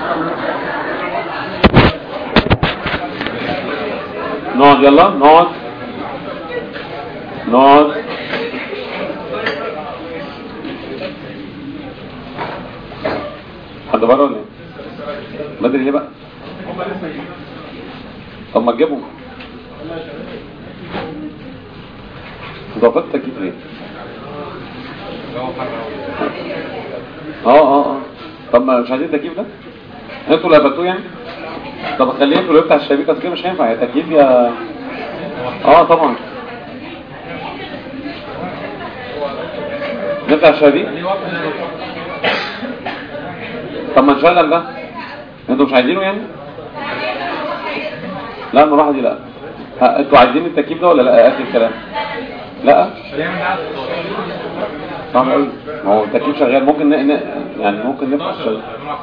نقعد يلا نقعد نقعد حد بره ولا ايه؟ بدري ليه بقى؟ طب ما تجيبهم ضبطت تكييف ليه؟ اه اه اه طب ما مش عايزين تكييف ده؟ انتوا اللي هبتوه يعني؟ طب خليه انتوا اللي بتاع الشبكه اصل كده مش هينفع يا تكييف يا اه طبعا نفتح الشبابيك طب ما نشغل ده انتوا مش عايزينه يعني لا المروحه دي لا ها، انتوا عايزين التكييف ده ولا لا اخر الكلام لا صعب قوي ما هو التكييف شغال ممكن ن... ن... يعني ممكن نفتح الشبابيك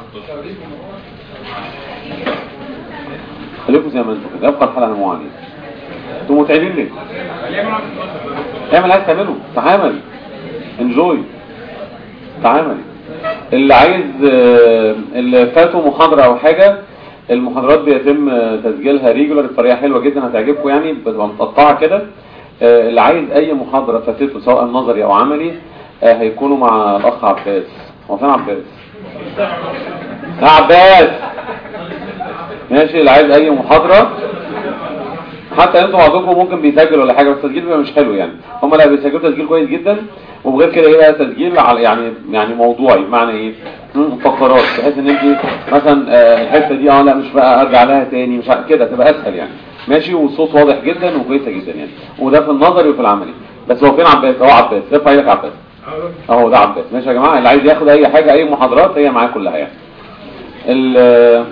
خليكم زي ما انتوا كده يبقى الحلقه نمو عليه انتوا متعبين ليه اعمل عايز تعمله تعامل انجوي تعامل اللي عايز آه، اللي فاتوا محاضرة او حاجة المحاضرات بيتم آه، تسجيلها ريجولار بطريقة حلوة جدا هتعجبكم يعني بتبقى متقطعة كده آه، اللي عايز اي محاضرة فاتته سواء نظري او عملي آه، هيكونوا مع الاخ عباس هو فين عباس يا عباس ماشي اللي عايز اي محاضرة حتى انتوا بعضكم ممكن بيسجل ولا حاجه بس التسجيل بيبقى مش حلو يعني هم لا بيسجلوا تسجيل كويس جدا وغير كده ايه بقى تسجيل على يعني يعني موضوعي معنى ايه مم، فقرات بحيث ان انت مثلا آه، الحته دي اه لا مش بقى ارجع لها تاني مش ع- كده تبقى اسهل يعني ماشي والصوت واضح جدا وكويسه جدا يعني وده في النظري وفي العملي بس هو فين عباس اهو عباس ارفع ايدك عباس اهو ده عباس ماشي يا جماعه اللي عايز ياخد اي حاجه اي محاضرات هي معاه كلها يعني ال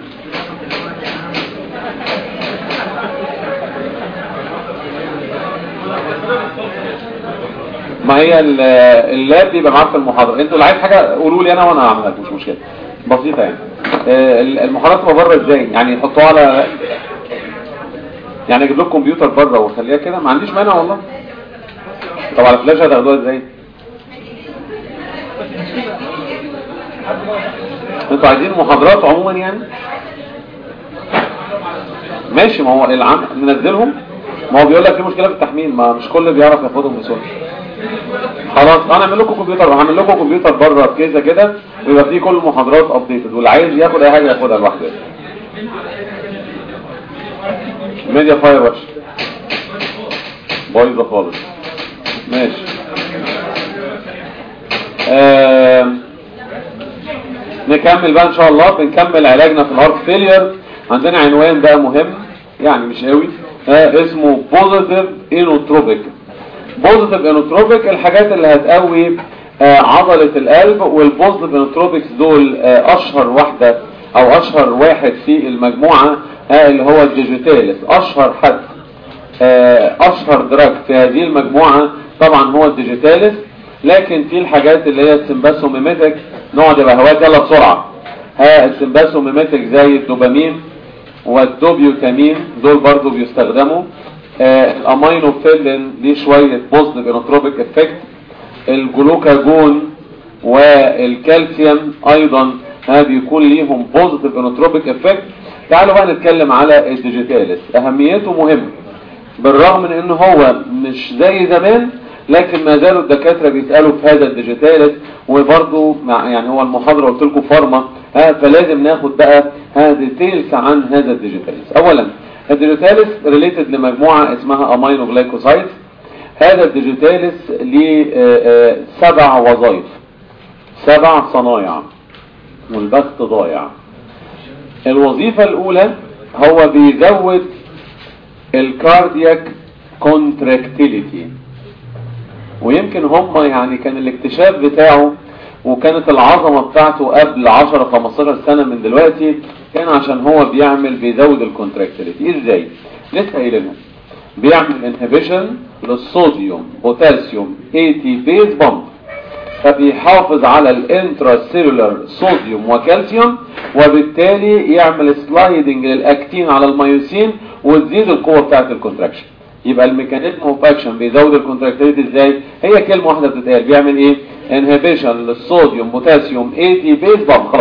ما هي ال- اللاب بيبقى معاك في المحاضرة انتوا اللي عايز حاجة قولوا لي انا وانا هعمل لك مش مشكلة بسيطة يعني آه، ال- المحاضرات تبقى بره ازاي يعني يحطوها على يعني اجيب لكم كمبيوتر بره واخليها كده ما عنديش مانع والله طب على فلاش هتاخدوها ازاي انتوا عايزين محاضرات عموما يعني ماشي ما هو العام ننزلهم ما هو بيقول لك في مشكله في التحميل ما مش كل بيعرف ياخدهم بسهوله خلاص انا اعمل لكم كمبيوتر وهعمل لكم كمبيوتر بره بكيسه كده ويبقى فيه كل المحاضرات ابديتد واللي عايز ياخد اي حاجه ياخدها لوحده ميديا فاير وحش بايظه خالص ماشي آم، نكمل بقى ان شاء الله بنكمل علاجنا في الهارت فيلير عندنا عنوان بقى مهم يعني مش قوي آه اسمه بوزيتيف انوتروبيك بوزيتيف انوتروبيك الحاجات اللي هتقوي آه عضلة القلب والبوزيتيف انوتروبيكس دول آه اشهر واحدة او اشهر واحد في المجموعة آه اللي هو الديجيتالس اشهر حد آه اشهر دراج في هذه المجموعة طبعا هو الديجيتالس لكن في الحاجات اللي هي السمباسوميميتك نقعد يبقى هواك يلا بسرعة ها السمباسوميميتك زي الدوبامين والدوبيوتامين دول برضو بيستخدموا آه الامينوفيلين ليه شوية بوزيتيف انوتروبيك افكت الجلوكاجون والكالسيوم ايضا ها بيكون ليهم بوزيتيف انوتروبيك افكت تعالوا بقى نتكلم على الديجيتالس اهميته مهمه بالرغم من ان هو مش زي زمان لكن ما زالوا الدكاتره بيسالوا في هذا الديجيتالس وبرضه مع يعني هو المحاضره قلت لكم فارما ها فلازم ناخد بقى ها ديتيلز عن هذا الديجيتالس اولا الديجيتالس ريليتد لمجموعه اسمها امينو جلايكوسايدز هذا الديجيتالس ليه آه، آه، سبع وظائف سبع صنايع والبخت ضايع الوظيفة الأولى هو بيزود الكاردياك كونتراكتيليتي ويمكن هم يعني كان الاكتشاف بتاعه وكانت العظمة بتاعته قبل 10 15 سنة من دلوقتي كان عشان هو بيعمل بيزود الكونتراكتيليتي ازاي لسه قايلينها بيعمل انهبيشن للصوديوم بوتاسيوم اي تي بيز بامب فبيحافظ على الانترا سيلولار صوديوم وكالسيوم وبالتالي يعمل سلايدنج للاكتين على الميوسين وتزيد القوه بتاعه الكونتراكشن يبقى الميكانيزم اوف اكشن بيزود الكونتراكتيليتي ازاي هي كلمه واحده بتتقال بيعمل ايه انهبيشن للصوديوم بوتاسيوم اي تي بيز بامب خلاص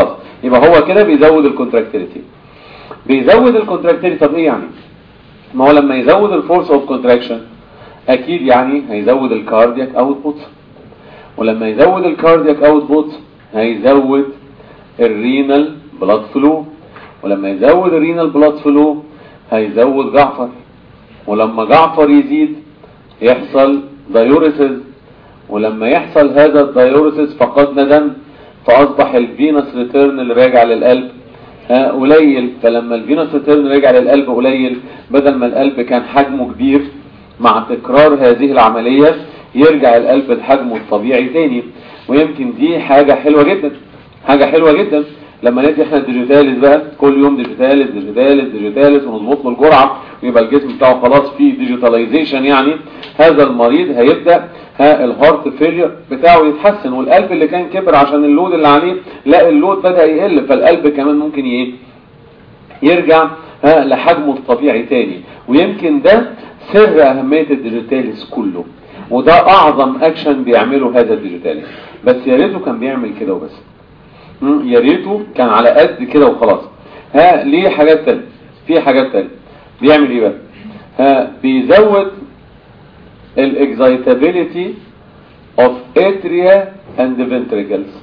يبقى هو كده بيزود الكونتراكتيليتي بيزود الكونتراكتيليتي طب ايه يعني ما هو لما يزود الفورس اوف كونتراكشن اكيد يعني هيزود الكاردياك اوتبوت ولما يزود الكاردياك اوتبوت هيزود الرينال بلاد فلو ولما يزود الرينال بلاد فلو هيزود جعفر ولما جعفر يزيد يحصل دايوريسز ولما يحصل هذا الدايوريسز فقدنا دم فاصبح الفينس ريتيرن اللي راجع للقلب ها قليل فلما الفينس ريتيرن رجع للقلب قليل بدل ما القلب كان حجمه كبير مع تكرار هذه العملية يرجع القلب لحجمه الطبيعي تاني ويمكن دي حاجة حلوة جدا حاجة حلوة جدا لما ندي احنا الديجيتاليز بقى كل يوم ديجيتاليز ديجيتاليز ديجيتاليز ونظبط له الجرعة ويبقى الجسم بتاعه خلاص فيه ديجيتاليزيشن يعني هذا المريض هيبدأ ها الهارت فيلير بتاعه يتحسن والقلب اللي كان كبر عشان اللود اللي عليه لا اللود بدأ يقل فالقلب كمان ممكن ايه يرجع ها لحجمه الطبيعي تاني ويمكن ده سر اهمية الديجيتاليز كله وده اعظم اكشن بيعمله هذا الديجيتاليز بس يا ريته كان بيعمل كده وبس يا ريته كان على قد كده وخلاص ها ليه حاجات تانية في حاجات تانية بيعمل ايه بقى ها بيزود الاكزايتابيليتي of atria and ventricles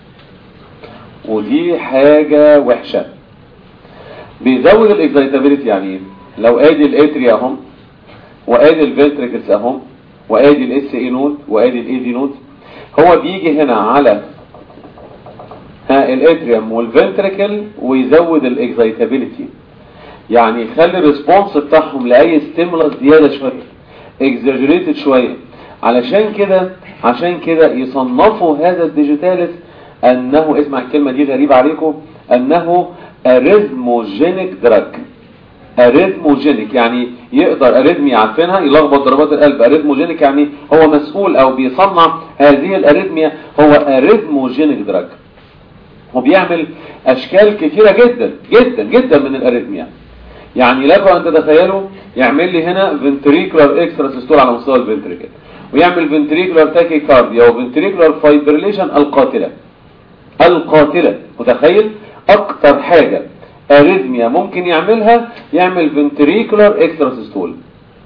ودي حاجة وحشة بيزود الاكزايتابيليتي يعني ايه لو ادي الاتريا اهم وادي الفنتريكلز اهم وادي الاس اي نود وادي الاي دي نود هو بيجي هنا على ها الاتريوم والفنتريكل ويزود الاكزايتابيليتي يعني يخلي الريسبونس بتاعهم لاي ستيمولس زياده شويه اكزاجريتد شويه علشان كده عشان كده يصنفوا هذا الديجيتاليس انه اسمع الكلمه دي غريبه عليكم انه اريزموجينيك دراج اريثموجينيك يعني يقدر اريثمي عارفينها يلخبط ضربات القلب اريثموجينيك يعني هو مسؤول او بيصنع هذه الاريثميا هو اريثموجينيك دراج وبيعمل اشكال كثيره جدا جدا جدا من الاريثميا يعني لكم ان تتخيلوا يعمل لي هنا فنتريكولار اكسترا سيستول على مستوى الفنتريكل ويعمل فنتريكولار تاكيكارديا وفنتريكولار فايبريليشن القاتله القاتله متخيل اكتر حاجه اريثميا ممكن يعملها يعمل فنتريكولار اكسترا سيستول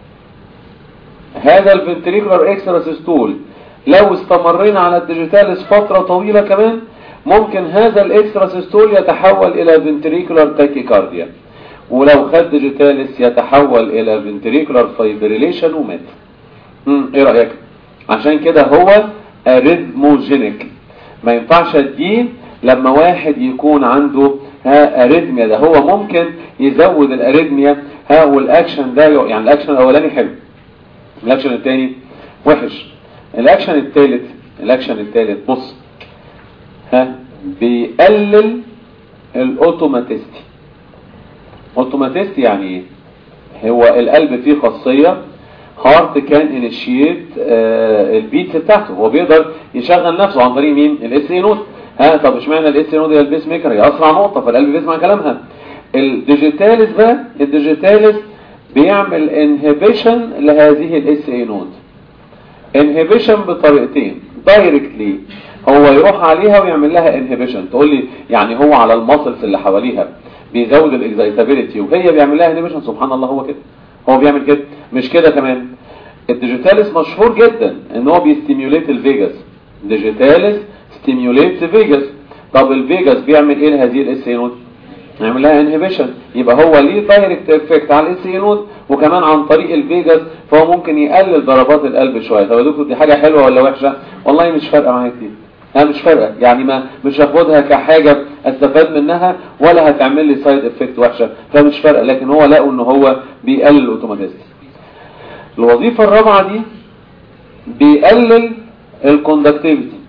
هذا الفنتريكولار اكسترا سيستول لو استمرينا على الديجيتاليس فترة طويلة كمان ممكن هذا الاكسترا سيستول يتحول الى فنتريكولار تاكيكارديا ولو خد ديجيتاليس يتحول الى فنتريكولار فايبريليشن ومات ايه رأيك عشان كده هو اريثموجينيك ما ينفعش اديه لما واحد يكون عنده ها اريثميا ده هو ممكن يزود الاريثميا ها والاكشن ده يعني الاكشن الاولاني حلو الاكشن الثاني وحش الاكشن الثالث الاكشن الثالث بص ها بيقلل الاوتوماتيستي اوتوماتيستي يعني ايه هو القلب فيه خاصيه هارت كان انيشيت البيتس بتاعته هو بيقدر يشغل نفسه عن طريق مين الاس اي نوت ها طب اشمعنى الاس نود هي البيس ميكر هي اسرع نقطه فالقلب بيسمع كلامها الديجيتاليس بقى الديجيتاليس بيعمل انهبيشن لهذه الاس اي نود انهبيشن بطريقتين دايركتلي هو يروح عليها ويعمل لها انهبيشن تقول لي يعني هو على الماسلز اللي حواليها بيزود الاكزايتابيليتي وهي بيعمل لها انهبيشن سبحان الله هو كده هو بيعمل كده مش كده كمان الديجيتاليس مشهور جدا ان هو بيستيميوليت الفيجاس ديجيتاليس ستيميوليت فيجاس طب الفيجاس بيعمل ايه لهذه الاس اي نود يعمل لها انهبيشن يبقى هو ليه دايركت افكت على الاس اي نود وكمان عن طريق الفيجاس فهو ممكن يقلل ضربات القلب شويه طب يا دكتور دي حاجه حلوه ولا وحشه والله مش فارقه معايا كتير انا مش فارقه يعني ما مش هاخدها كحاجه استفاد منها ولا هتعمل لي سايد افكت وحشه فمش فارقه لكن هو لقوا ان هو بيقلل الاوتوماتيستي الوظيفه الرابعه دي بيقلل الكوندكتيفيتي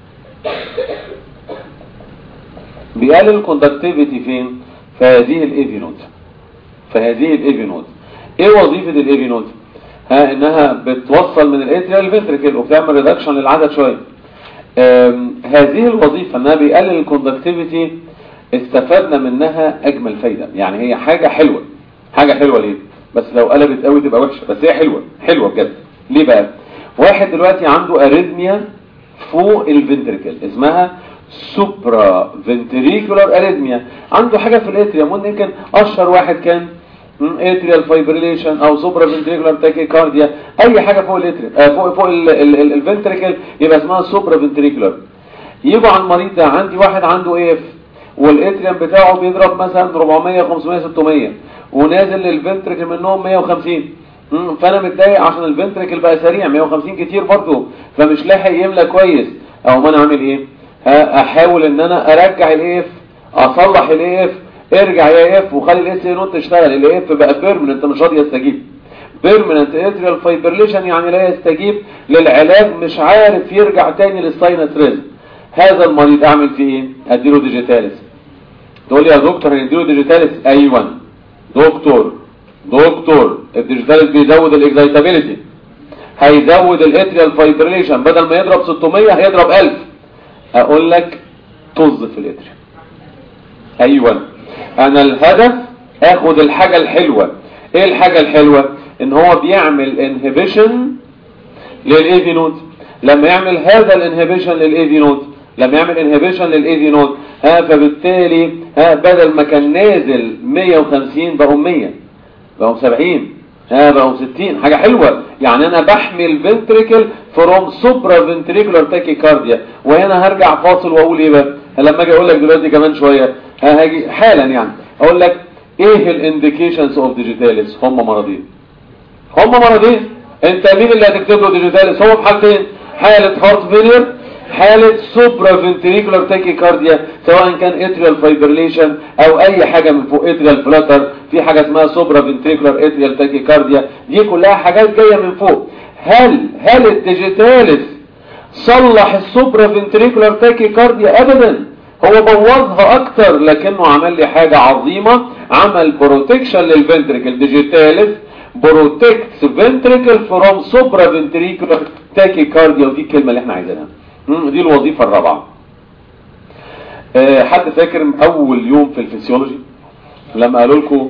بيقلل الكوندكتيفيتي فين في هذه الايفي نود في هذه الايفي نود ايه وظيفه الايفي نود ها انها بتوصل من الاتريا للفنتريكل وبتعمل ريدكشن للعدد شويه هذه الوظيفه انها بيقلل الكوندكتيفيتي استفدنا منها اجمل فايده يعني هي حاجه حلوه حاجه حلوه ليه بس لو قلبت قوي تبقى وحشه بس هي حلوه حلوه بجد ليه بقى واحد دلوقتي عنده اريثميا فوق الفنتريكل اسمها سوبرا فنتريكولار اريثميا عنده حاجه في الاتريا ممكن اشهر واحد كان اتريال فايبريليشن او سوبرا فنتريكولار تاكيكارديا اي حاجه فوق الاتريا آه فوق فوق الفنتريكل يبقى اسمها سوبرا فنتريكولار يجوا على المريض ده عندي واحد عنده اف والاتريم بتاعه بيضرب مثلا 400 500 600 ونازل للفنتريكل منهم 150 مم، فانا متضايق عشان الفنتريكل بقى سريع 150 كتير برضه فمش لاحق يملى كويس او ما انا اعمل ايه ها، احاول ان انا ارجع الاف اصلح الاف ارجع يا اف وخلي الاس نوت تشتغل الاف بقى بيرمننت مش راضي يستجيب بيرمننت اتريال فايبرليشن يعني لا يستجيب للعلاج مش عارف يرجع تاني للساينس ريزم هذا المريض اعمل فيه ايه اديله ديجيتاليس تقول لي يا دكتور هنديله ديجيتاليس ايوه دكتور دكتور الديجيتاليس بيزود الاكزايتابيليتي هيزود الاتريال فايبريليشن بدل ما يضرب 600 هيضرب 1000 اقول لك طز في الاتريال ايوه انا الهدف اخد الحاجة الحلوة ايه الحاجة الحلوة ان هو بيعمل انهبيشن للاي في نود لما يعمل هذا الانهبيشن للاي في نود لما يعمل انهبيشن للاي في نود ها فبالتالي ها بدل ما كان نازل 150 بقوا 100 بقوا 70 ها بقوا 60 حاجة حلوة يعني انا بحمي الفنتريكل فروم سوبرا فنتريكولار تاكيكارديا وهنا هرجع فاصل واقول ايه بقى لما اجي اقول لك دلوقتي كمان شوية ها هاجي حالا يعني اقول لك ايه الانديكيشنز اوف ديجيتاليس هم مرضين هم مرضين انت مين اللي هتكتب له ديجيتاليس هو في حالتين حالة هارت فيلير حالة سوبرا فنتريكولار تاكيكارديا سواء كان اتريال فايبرليشن او اي حاجة من فوق اتريال فلاتر في حاجة اسمها سوبرا فنتريكولار اتريال تاكيكارديا دي كلها حاجات جاية من فوق هل هل الديجيتاليس صلح السوبرا فنتريكولار تاكيكارديا ابدا هو بوظها اكتر لكنه عمل لي حاجة عظيمة عمل بروتكشن للفنتريكل ديجيتاليس بروتكتس فنتريكل فروم سوبرا فنتريكولار تاكيكارديا ودي الكلمة اللي احنا عايزينها مم، دي الوظيفة الرابعة أه حد فاكر اول يوم في الفسيولوجي لما قالوا لكم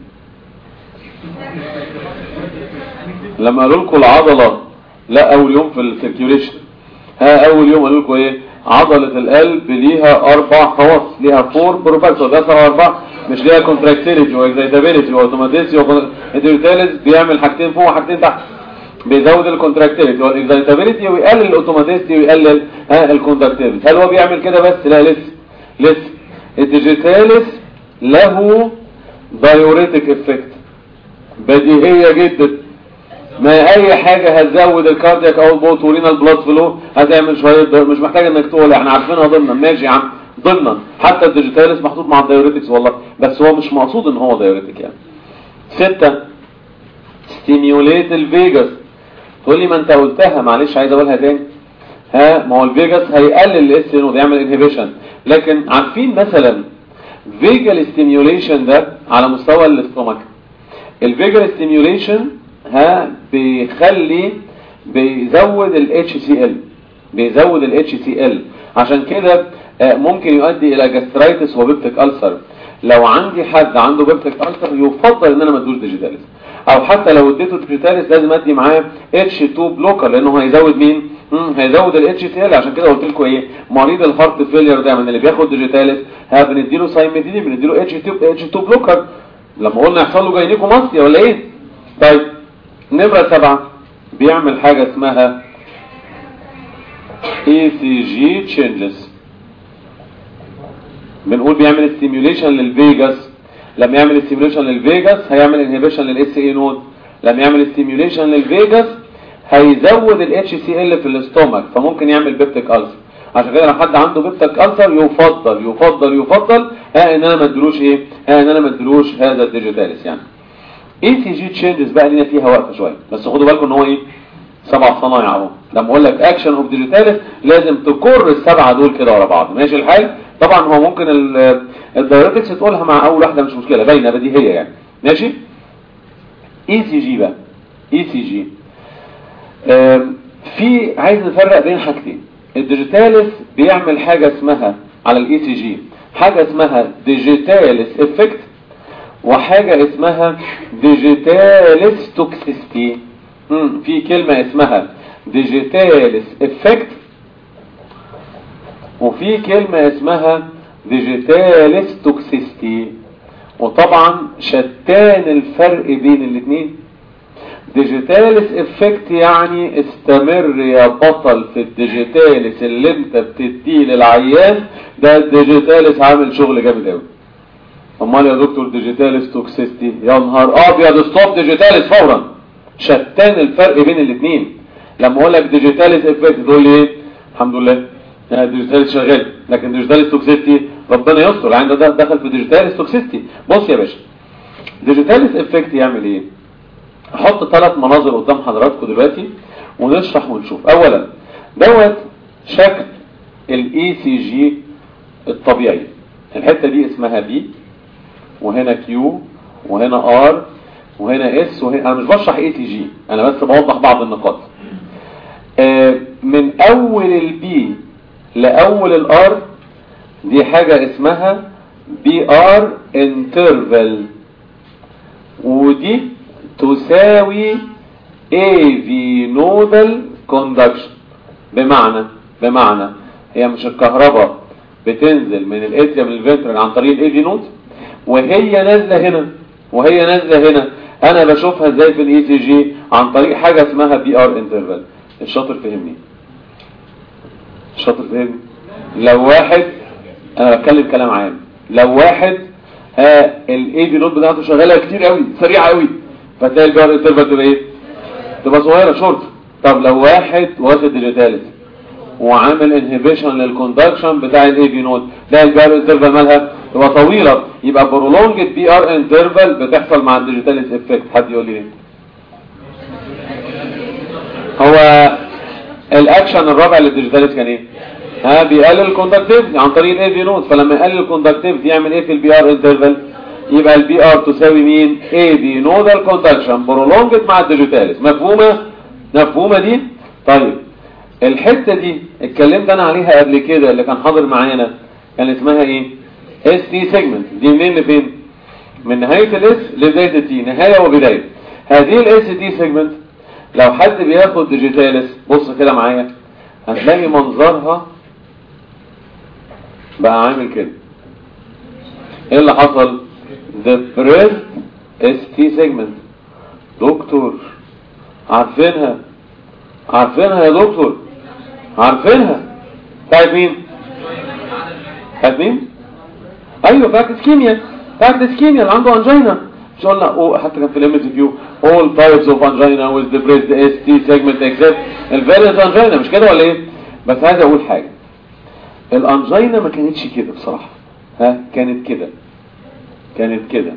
لما قالوا لكم العضلة لا اول يوم في السيركيوليشن ها اول يوم قالوا لكم ايه عضلة القلب ليها اربع خواص ليها فور بروباكتور ده صار اربع مش ليها كونتراكتيليتي واكزايتابيليتي واوتوماتيسي والديرتاليز بيعمل حاجتين فوق وحاجتين تحت بيزود الكونتراكتيليتي والاكزايتابيليتي ويقلل الاوتوماتيسي ويقلل ها الكونتراكتيليتي هل هو بيعمل كده بس لا لسه لسه الديجيتاليس له دايوريتك افكت بديهية جدا ما اي حاجة هتزود الكاردياك او البوت ورينا البلاد فلو هتعمل شوية دور. مش محتاج انك تقول احنا عارفينها ضمنا ماشي يا عم ضمنا حتى الديجيتاليس محطوط مع الدايوريتكس والله بس هو مش مقصود ان هو دايوريتك يعني ستة ستيميوليت الفيجاس تقول لي ما انت قلتها معلش عايز اقولها تاني ها ما هو الفيجاس هيقلل الاس نود يعمل انهبيشن لكن عارفين مثلا فيجال ستيميوليشن ده على مستوى الاستومك الفيجال ستيميوليشن ها بيخلي بيزود ال HCl بيزود ال HCl عشان كده آه، ممكن يؤدي الى جاسترايتس وبيبتيك ألسر لو عندي حد عنده بيبتيك ألسر يفضل ان انا ما ادوش ديجيتاليس او حتى لو اديته ديجيتاليس لازم ادي معاه H2 بلوكر لانه هيزود مين مم، هيزود ال HCl عشان كده قلت لكم ايه مريض الهارت فيلير دايما اللي بياخد ديجيتاليس ها بنديله سايمتيدين بنديله H2 H2 بلوكر لما قلنا يحصل له جاينيكو ماستيا ولا ايه طيب نمرة سبعة بيعمل حاجة اسمها ECG changes بنقول بيعمل stimulation للفيجاس لما يعمل stimulation للفيجاس هيعمل inhibition للاس اي نود لما يعمل stimulation للفيجاس هيزود ال HCl في الاستومك فممكن يعمل بيبتيك ألسر عشان كده لو حد عنده بيبتيك ألسر يفضل يفضل يفضل ها ان انا ما ادلوش ايه ها ان انا ما ادلوش هذا الديجيتاليس يعني اي سي جي تشينجز بقى لينا فيها وقفه شويه بس خدوا بالكم ان هو ايه سبع صنايع اهو لما اقول لك اكشن اوف ديجيتاليس لازم تكر السبعه دول كده ورا بعض ماشي الحال طبعا هو ممكن ال- الدايركتكس تقولها مع اول واحده مش مشكله باينه بديهيه يعني ماشي اي سي جي بقى اي سي جي في عايز نفرق بين حاجتين الديجيتاليس بيعمل حاجه اسمها على الاي سي جي حاجه اسمها ديجيتاليس افكت وحاجة اسمها ديجيتاليس توكسيستي في كلمة اسمها ديجيتاليس افكت وفي كلمة اسمها ديجيتاليس توكسيستي وطبعا شتان الفرق بين الاثنين ديجيتاليس افكت يعني استمر يا بطل في الديجيتاليس اللي انت بتديه للعيان ده الديجيتاليس عامل شغل جامد قوي امال يا دكتور ديجيتاليس توكسيستي يا نهار ابيض ستوب ديجيتاليس فورا شتان الفرق بين الاثنين لما اقول لك ديجيتاليس افكت تقول لي ايه الحمد لله ديجيتاليس شغال لكن ديجيتاليس توكسيستي ربنا يستر العين ده دخل في ديجيتاليس توكسيستي بص يا باشا ديجيتاليس افكت يعمل ايه احط ثلاث مناظر قدام حضراتكم دلوقتي ونشرح ونشوف اولا دوت شكل الاي سي جي الطبيعي الحته دي اسمها بي وهنا كيو وهنا ار وهنا اس وهنا انا مش بشرح اي سي جي انا بس بوضح بعض النقاط آه من اول البي لاول الار دي حاجة اسمها بي ار انترفال ودي تساوي اي في نودال كوندكشن بمعنى بمعنى هي مش الكهرباء بتنزل من الاتريا من الفنترال عن طريق الاي في نود وهي نازله هنا وهي نازله هنا انا بشوفها ازاي في الاي سي جي عن طريق حاجه اسمها بي ار انترفال الشاطر فهمني الشاطر فهمني لو واحد انا بتكلم كلام عام لو واحد ها الاي بي نوت بتاعته شغاله كتير قوي سريعه قوي فتلاقي البي ار انترفال تبقى ايه تبقى صغيره شورت طب لو واحد واخد ديجيتاليس وعامل انهبيشن للكوندكشن بتاع الاي بي نوت تلاقي البي ار انترفال مالها تبقى طويله يبقى برولونجد بي ار انترفال بتحصل مع الديجيتاليس افكت حد يقول لي ليه هو الاكشن الرابع للديجيتاليس كان ايه ها بيقلل الكوندكتيفيتي عن طريق الاي في نود فلما يقلل الكوندكتيفيتي يعمل ايه في البي ار انترفال يبقى البي ار تساوي مين اي في نودال كوندكشن برولونجد مع الديجيتاليس مفهومه مفهومه دي طيب الحته دي اتكلمت انا عليها قبل كده اللي كان حاضر معانا كان اسمها ايه اس تي سيجمنت دي منين لفين من نهايه الاس لبدايه التي نهايه وبدايه هذه الاس تي سيجمنت لو حد بياخد ديجيتاليس بص كده معايا هتلاقي منظرها بقى عامل كده ايه اللي حصل the breast ST segment دكتور عارفينها عارفينها يا دكتور عارفينها بتاعت مين بتاعت مين ايوه بتاعت اسكيميا بتاعت اسكيميا اللي عنده انجينا مش قلنا أو حتى كان في الام كيو all types of angina with the breast ST segment except الفيريانت انجينا مش كده ولا ايه بس عايز اقول حاجه الانجينا ما كانتش كده بصراحه ها كانت كده كانت كده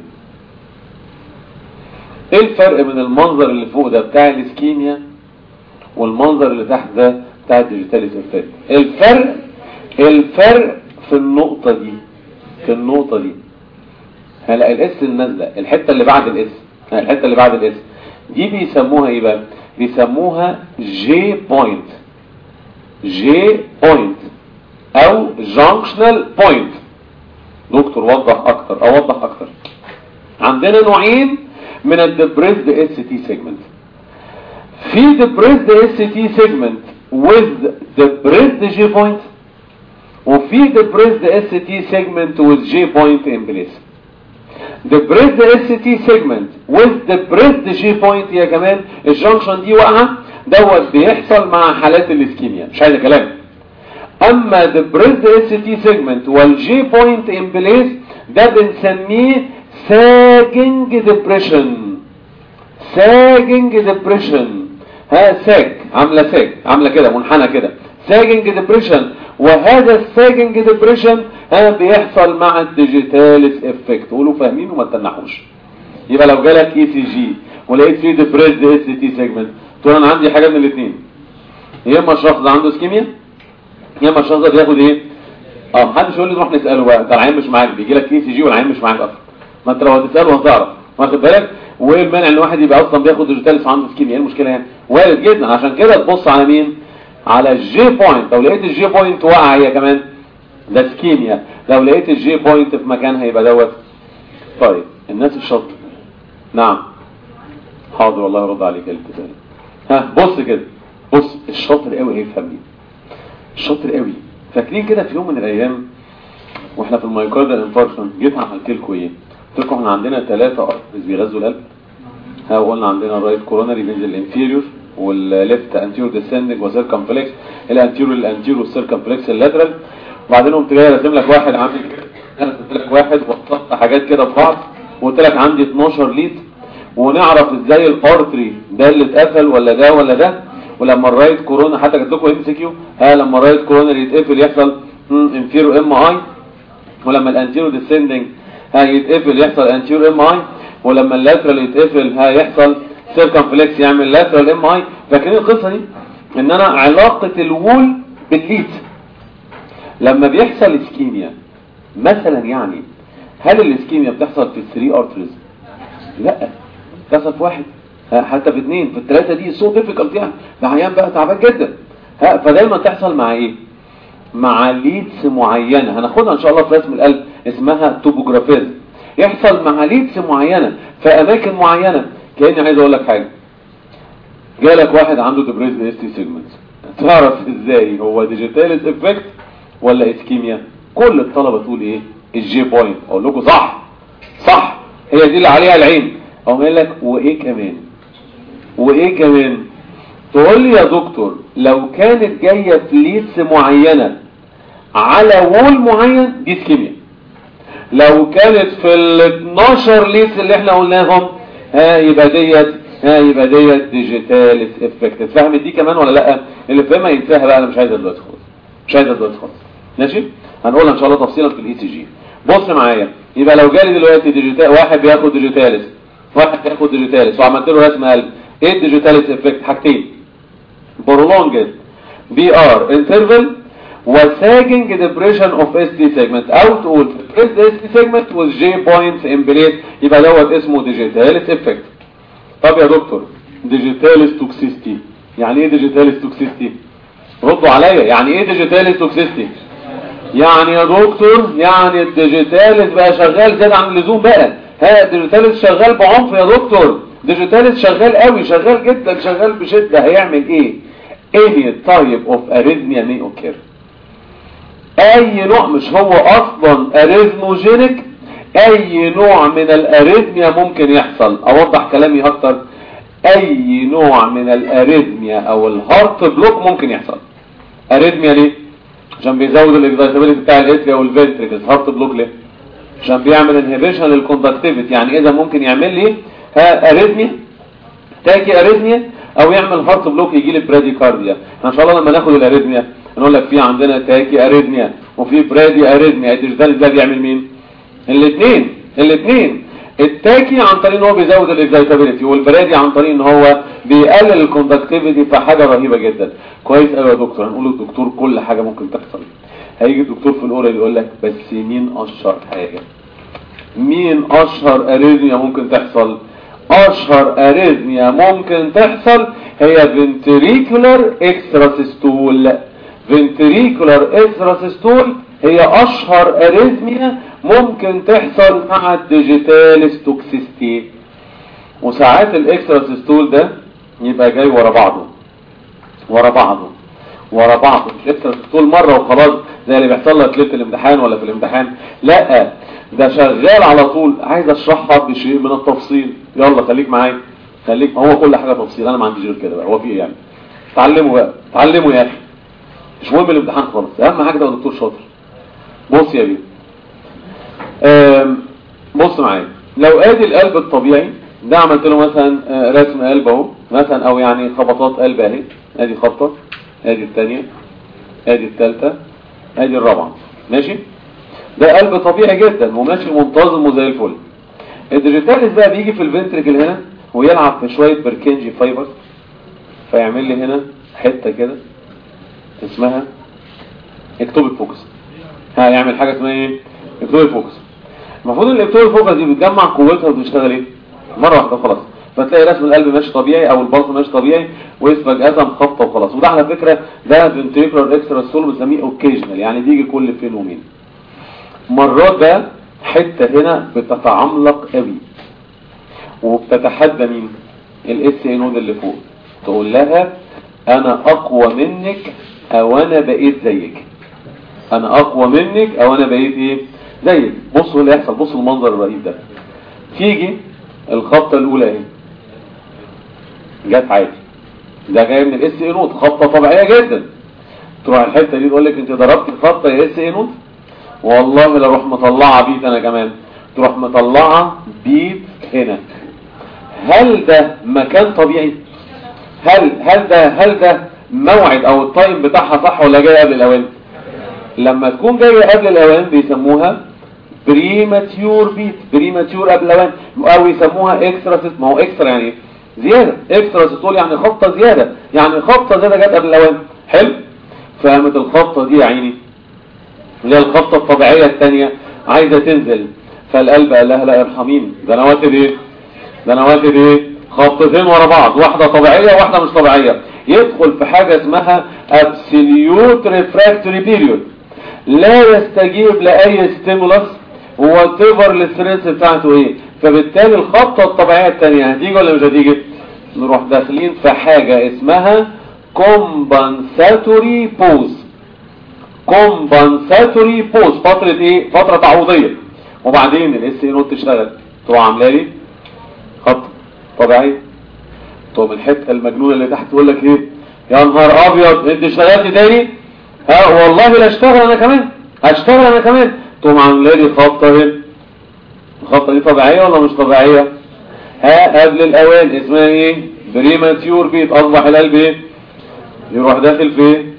ايه الفرق من المنظر اللي فوق ده بتاع الاسكيميا والمنظر اللي تحت ده بتاع الديجيتاليس افكت الفرق الفرق في النقطة دي في النقطة دي هلا الاس النازلة الحتة اللي بعد الاس الحتة اللي بعد الاس دي بيسموها ايه بقى بيسموها جي بوينت جي بوينت او جانكشنال بوينت دكتور وضح اكتر اوضح اكتر عندنا نوعين من الدبريسد اس تي سيجمنت في دبريسد اس تي سيجمنت with depressed G point وفي depressed ST segment with G point in place depressed ST segment with depressed G point يا كمان الجنكشن دي واقعه دوت بيحصل مع حالات الاسكيميا مش عايز كلام اما depressed ST segment والجي بوينت ان بليس ده بنسميه sagging depression sagging depression ها ساج عامله ساج عامله كده منحنى كده sagging depression وهذا الساجنج ديبريشن ها بيحصل مع الديجيتاليس افكت قولوا فاهمين وما تنحوش يبقى لو جالك اي سي جي ولقيت فيه ديبريسد اس تي سيجمنت تقول انا عندي حاجه من الاثنين يا اما الشخص ده عنده اسكيميا يا اما الشخص ده بياخد ايه اه محدش يقول لي نروح نساله بقى انت العين مش معاك بيجي لك اي سي جي والعين مش معاك اصلا ما انت لو هتساله هتعرف واخد بالك وايه المانع ان واحد يبقى اصلا بياخد ديجيتاليس وعنده اسكيميا ايه المشكله يعني وارد جدا عشان كده تبص على مين على الجي بوينت لو لقيت الجي بوينت واقع هي كمان ده اسكيميا لو لقيت الجي بوينت في مكانها يبقى دوت طيب الناس الشاطر نعم حاضر والله يرد عليك الالتزام ها بص كده بص الشاطر قوي هيفهم دي الشاطر قوي فاكرين كده في يوم من الايام واحنا في المايكاردال انفاركشن جيت عملت لكم ايه قلت لكم احنا عندنا ثلاثه ارترز بيغذوا القلب ها قلنا عندنا الرايت كوروناري بينزل الانفيريور والليفت انتيريور ديسندنج وسيركمفلكس الانتيريور الانتيريور والسيركمفلكس اللاترال وبعدين قمت جاي راسم لك واحد عامل كده انا رسمت لك واحد وحطيت حاجات كده في بعض وقلت لك عندي 12 ليد ونعرف ازاي الارتري ده اللي اتقفل ولا ده ولا ده ولما الرايت كورونا حتى جبت لكم ام سي كيو ها لما الرايت كورونا يتقفل يحصل انفيرو ام اي ولما الانتيرو ديسندنج ها يتقفل يحصل انتيرو ام اي ولما اللاترال يتقفل ها يحصل سيركمفلكس يعمل لاترال ام اي فاكرين القصه دي ان انا علاقه الوول بالليد لما بيحصل اسكيميا مثلا يعني هل الاسكيميا بتحصل في الثري ارتريز لا بتحصل في واحد ها، حتى في اثنين في الثلاثه دي سو ديفيكالت يعني ده عيان بقى تعبان جدا ها فدايما تحصل مع ايه مع ليدز معينه هناخدها ان شاء الله في رسم القلب اسمها توبوجرافيز يحصل مع ليدز معينه في اماكن معينه كاني عايز اقول لك حاجه جالك واحد عنده ديبريز اس تي سيجمنت تعرف ازاي هو ديجيتاليز افكت ولا اسكيميا كل الطلبه تقول ايه الجي بوينت اقول لكم صح صح هي دي اللي عليها العين اقوم قايل لك وايه كمان وايه كمان تقول لي يا دكتور لو كانت جايه في ليدز معينه على وول معين دي اسكيميا لو كانت في ال 12 ليدز اللي احنا قلناهم ها يبقى ديت ها يبقى ديت ديجيتاليس افكت فهمت دي كمان ولا لا اللي فاهمها ينساها بقى انا مش عايزها دلوقتي خالص مش عايزها دلوقتي خالص ماشي هنقولها ان شاء الله تفصيلا في الاي سي جي بص معايا يبقى لو جالي دلوقتي ديجيتال واحد بياخد ديجيتاليس واحد بياخد ديجيتاليس وعملت له رسم قلب ايه الديجيتاليس افكت حاجتين prolonged BR interval وساجنج depression of ST segment او تقول depressed ST segment with J points in place يبقى دوت اسمه digitalis effect طب يا دكتور digitalis toxicity يعني ايه digitalis toxicity ردوا عليا يعني ايه digitalis toxicity يعني يا دكتور يعني الديجيتاليس بقى شغال زيادة عن اللزوم بقى ها الديجيتاليس شغال بعنف يا دكتور ديجيتاليس شغال قوي شغال جدا شغال بشدة هيعمل ايه any type of arrhythmia may occur اي نوع مش هو اصلا اريزموجينيك اي نوع من الاريثميا ممكن يحصل اوضح كلامي اكتر اي نوع من الاريثميا او الهارت بلوك ممكن يحصل اريثميا ليه عشان بيزود الاكزايتابيلتي بتاع الاتريا والفنتريكلز هارت بلوك ليه عشان بيعمل انهبيشن للكوندكتيفيتي يعني اذا ممكن يعمل لي ها اريثميا تاكي اريثميا او يعمل هارت بلوك يجي لي براديكارديا احنا ان شاء الله لما ناخد الاريثميا نقول لك في عندنا تاكي اريثميا وفي برادي اريثميا الديجيتال ده بيعمل مين الاثنين الاثنين التاكي عن طريق ان هو بيزود الاكزايتابيلتي والبرادي عن طريق ان هو بيقلل الكوندكتيفيتي فحاجه رهيبه جدا كويس قوي يا دكتور هنقول للدكتور كل حاجه ممكن تحصل هيجي الدكتور في الاورال يقول لك بس مين اشهر حاجه مين اشهر اريثميا ممكن تحصل اشهر اريثميا ممكن تحصل هي ventricular extrasystole ventricular extrasystole هي اشهر اريثميا ممكن تحصل مع الديجيتاليس توكسيستي وساعات الاكستراسيستول ده يبقى جاي ورا بعضه ورا بعضه ورا بعضه مش اكستراسيستول مره وخلاص زي اللي بيحصل لك ليله الامتحان ولا في الامتحان لا ده شغال على طول عايز اشرحها بشيء من التفصيل يلا خليك معايا خليك هو كل حاجه تفصيل انا ما عنديش غير كده بقى هو في ايه يعني اتعلموا بقى اتعلموا يا اخي مش مهم الامتحان خالص اهم حاجه ده دكتور شاطر بص يا بيه بص معايا لو ادي القلب الطبيعي ده عملت له مثلا رسم قلب اهو مثلا او يعني خبطات قلب اهي ادي خبطه ادي الثانيه ادي الثالثه ادي الرابعه ماشي ده قلب طبيعي جدا وماشي منتظم وزي الفل الديجيتاليس بقى بيجي في الفنتريكل هنا ويلعب في شويه بركنجي فايبر فيعمل لي هنا حته كده اسمها اكتوبيك فوكس ها يعمل حاجه اسمها ايه اكتوبيك فوكس المفروض ان الاكتوبيك فوكس دي بتجمع قوتها وبتشتغل ايه مره واحده خلاص فتلاقي رسم القلب ماشي طبيعي او البلس ماشي طبيعي ويسبق ازم خبطه وخلاص وده على فكره ده فنتريكولار اكسترا سول بنسميه اوكيجنال يعني بيجي كل فين ومين مرات ده حته هنا بتتعملق قوي وبتتحدى مين الاس اي نود اللي فوق تقول لها انا اقوى منك او انا بقيت زيك انا اقوى منك او انا بقيت ايه زيك بصوا اللي يحصل بصوا المنظر الرهيب ده تيجي الخبطه الاولى ايه جت عادي ده جاي من الاس اي نوت خبطه طبيعيه جدا تروح الحته دي تقول لك انت ضربت خبطه يا اس اي نوت والله لو اروح مطلعه بيت انا كمان تروح مطلعه بيت هنا هل ده مكان طبيعي هل هل ده هل ده موعد او التايم بتاعها صح ولا جاي قبل الاوان لما تكون جايه قبل الاوان بيسموها بريماتيور بيت بريماتيور قبل الاوان او يسموها اكسترا ما هو اكسترا يعني ايه زياده اكسترا ستول يعني خبطه زياده يعني خبطه زياده جت قبل الاوان حلو فهمت الخبطه دي يا عيني اللي هي الخبطه الطبيعيه الثانيه عايزه تنزل فالقلب قال لها لا ارحميني ده انا واخد ايه ده انا واخد ايه خبطتين ورا بعض واحده طبيعيه وواحده مش طبيعيه يدخل في حاجه اسمها absolute refractory period لا يستجيب لاي ستيمولس وات ايفر الستريس بتاعته ايه فبالتالي الخبطه الطبيعيه الثانيه هتيجي ولا مش هتيجي نروح داخلين في حاجه اسمها compensatory pose compensatory pose فتره ايه فتره تعويضيه وبعدين الاس اي نوت تشتغل تروح عامله لي خط طبيعي تقوم الحته المجنونه اللي تحت تقول لك ايه يا نهار ابيض انت اشتغلت تاني ها والله لا اشتغل انا كمان هشتغل انا كمان تقوم عامله لي خبطه هنا الخبطه دي طبيعيه ولا مش طبيعيه ها قبل الاوان اسمها ايه بريماتيور بيت اصبح القلب ايه يروح داخل فين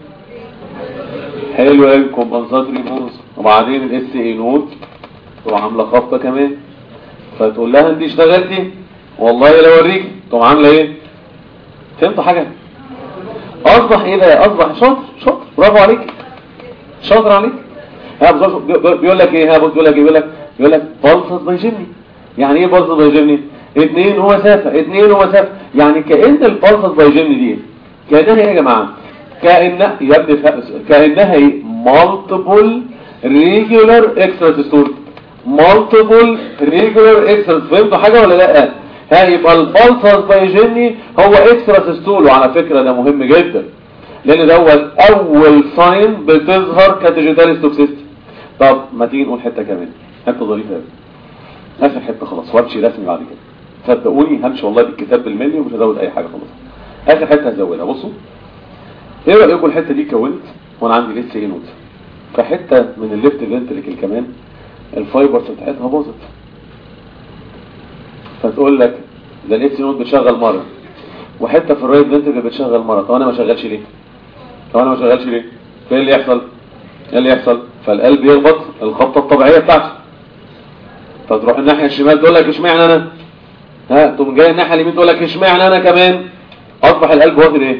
حلو قوي كومبنساتوري بوز وبعدين الاس اي نوت تروح عامله خبطه كمان فتقول لها انت اشتغلتي والله لا اوريك تقوم عامله ايه فهمتوا حاجه اصبح ايه بقى اصبح شاطر شاطر برافو عليك شاطر عليك ها بيقول لك ايه ها بيقول لك بيقول لك بيقول لك بلصص بيجمني يعني ايه بلصص بيجمني اتنين ومسافه اتنين ومسافه يعني كأن البلصص بيجمني دي كأنها ايه يا جماعه كأن يا ابني كأنها ايه multiple regular extrasystoles multiple regular extrasystoles فهمتوا حاجه ولا لا ها يبقى البلصص بايجيني هو اكسترا سيستول وعلى فكرة ده مهم جدا لان دوت اول ساين بتظهر كديجيتال توكسيستي طب ما تيجي نقول حته كمان حته ظريفه قوي اخر حته خلاص وامشي رسمي بعد كده صدقوني همشي والله بالكتاب بالملي ومش هزود اي حاجه خلاص اخر حته هزودها بصوا ايه رايكم الحته دي كونت وانا عندي لسه ايه نوت فحته من الليفت فنتريكل كمان الفايبرز بتاعتها باظت فتقول لك ده الاف نوت بتشغل مره وحته في الرايت فنتريكل بتشغل مره طب انا ما شغلش ليه طب انا ما شغلش ليه ايه اللي يحصل ايه اللي يحصل فالقلب يخبط الخبطه الطبيعيه بتاعته فتروح الناحيه الشمال تقول لك اشمعنى انا ها تقوم جاي الناحيه اليمين تقول لك اشمعنى انا كمان اصبح القلب واخد ايه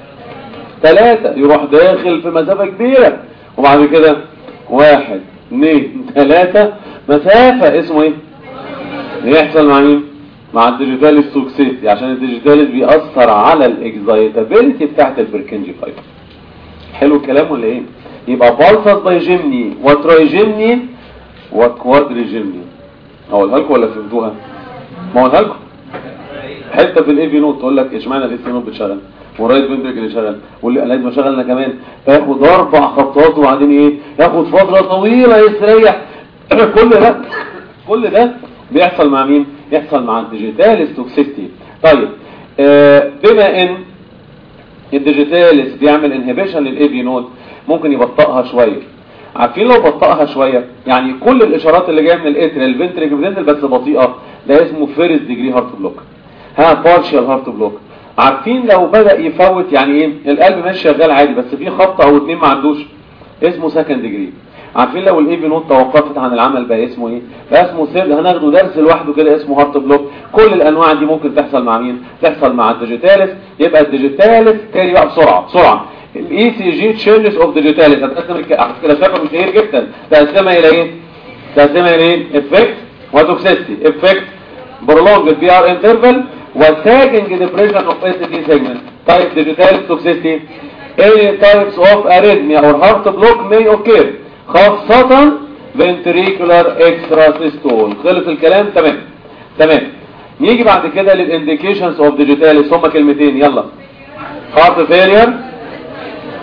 ثلاثة يروح داخل في مسافة كبيرة وبعد كده واحد اثنين ثلاثة مسافة اسمه ايه يحصل مع مين مع الديجيتاليس توكسيتي عشان الديجيتاليس بيأثر على الاكزايتابيلتي بتاعت البركنجي فايبر حلو الكلام ولا ايه يبقى بالفاس بايجيمني وترايجيمني وكوادريجيمني اقولها لكم ولا فهمتوها ما اقولها لكم حته في الاي في نوت تقول لك اشمعنى الاي في نوت بتشتغل ورايت فنتريكل اللي شغال واللي لازم اشغل انا كمان فياخد اربع خطوات وبعدين ايه ياخد فتره طويله يستريح كل ده كل ده بيحصل مع مين يحصل مع الديجيتاليس توكسيستي طيب آه بما ان الديجيتاليس بيعمل انهبيشن للاي في نود ممكن يبطئها شويه عارفين لو بطئها شويه يعني كل الاشارات اللي جايه من الاتريال الفنتريكل بتنزل بس بطيئه ده اسمه فيرست ديجري هارت بلوك ها بارشال هارت بلوك عارفين لو بدأ يفوت يعني ايه القلب ماشي شغال عادي بس في خبطه او اتنين ما عندوش اسمه سكند ديجري عارفين لو الاي في نوت توقفت عن العمل بقى اسمه ايه بقى اسمه سيل هناخده درس لوحده كده اسمه هارت بلوك كل الانواع دي ممكن تحصل مع مين تحصل مع الديجيتاليس يبقى الديجيتاليس تاني بقى بسرعه بسرعه الاي سي جي تشينجز اوف ديجيتاليس هتقسم كده شكله كتير جدا تقسمها الى ايه تقسمها الى ايه افكت وتوكسيستي افكت prolonged بي ار انترفال وساجنج depression of ST segment type digital toxicity any types of arrhythmia or heart block may occur خاصة ventricular extrasystole خلص الكلام تمام تمام نيجي بعد كده للانديكيشنز اوف digitalis هما كلمتين يلا heart failure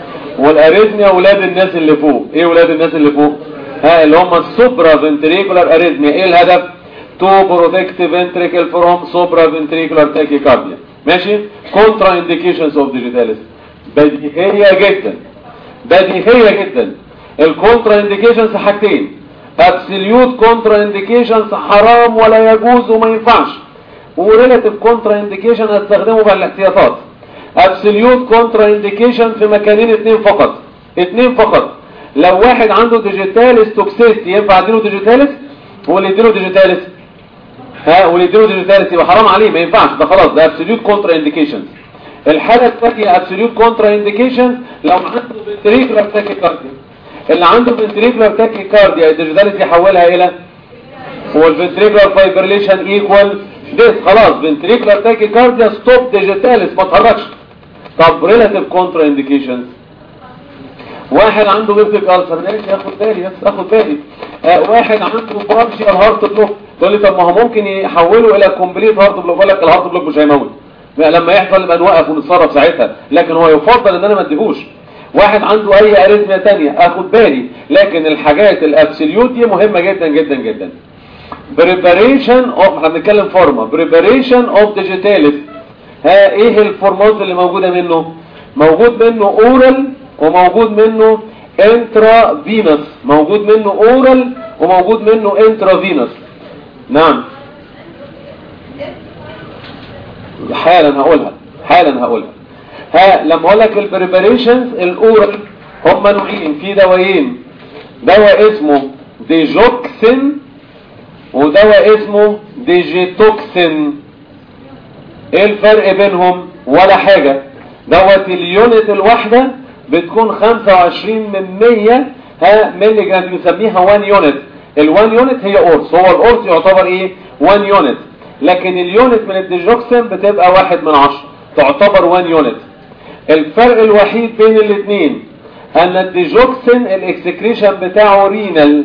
والاريزميا ولاد الناس اللي فوق ايه ولاد الناس اللي فوق ها اللي هم السوبرا فنتريكولار اريزميا ايه الهدف تو بروتكت فنتريكل فروم سوبرا فنتريكولار تاكيكارديا ماشي كونترا انديكيشنز اوف ديجيتاليس بديهيه جدا بديهيه جدا الكونترا انديكيشنز حاجتين ابسوليوت كونترا انديكيشنز حرام ولا يجوز وما ينفعش وريلاتيف كونترا انديكيشن هستخدمه بالاحتياطات ابسوليوت كونترا انديكيشن في مكانين اتنين فقط اتنين فقط لو واحد عنده ديجيتاليس توكسيستي ينفع اديله ديجيتاليس هو اللي يديله ديجيتاليس ها واللي يديله ديجيتاليس يبقى حرام عليه ما ينفعش ده خلاص ده ابسوليوت كونترا انديكيشن الحاله الثانيه ابسوليوت كونترا انديكيشن لو عنده فنتريكولار تاكيكارديا اللي عنده فنتريكولار تاكيكارديا الديجيتاليس يحولها الى هو الفنتريكولار فايبريليشن ايكوال ديس خلاص فنتريكولار تاكيكارديا ستوب ديجيتاليس ما تحركش طب ريلاتيف كونترا انديكيشنز واحد عنده بيبتيك ألسر ماشي اخد بالي بس اخد بالي آه واحد عنده بارشيال هارت بلوك تقول لي طب ما هو ممكن يحوله الى كومبليت هارت بلوك يقول لك الهارت بلوك مش هيموت لما يحصل نبقى نوقف ونتصرف ساعتها لكن هو يفضل ان انا ما اديهوش واحد عنده اي اريثميا ثانيه اخد بالي لكن الحاجات الابسوليوت دي مهمه جدا جدا جدا بريباريشن اوف احنا بنتكلم فورما بريباريشن اوف ديجيتاليس ها ايه الفورمات اللي موجوده منه موجود منه اورال وموجود منه انترا فينوس موجود منه اورال وموجود منه انترا فينوس نعم حالا هقولها حالا هقولها ها لما اقول لك البريباريشنز الاورال هم نوعين في دوايين دواء اسمه ديجوكسين ودواء اسمه ديجيتوكسين ايه الفرق بينهم ولا حاجة دوت اليونت الواحدة بتكون 25 من 100 ها ملي جرام بنسميها 1 يونت ال1 يونت هي قرص هو القرص يعتبر ايه 1 يونت لكن اليونت من الديجوكسين بتبقى واحد من 10 تعتبر 1 يونت الفرق الوحيد بين الاثنين ان الديجوكسين الاكسكريشن بتاعه رينال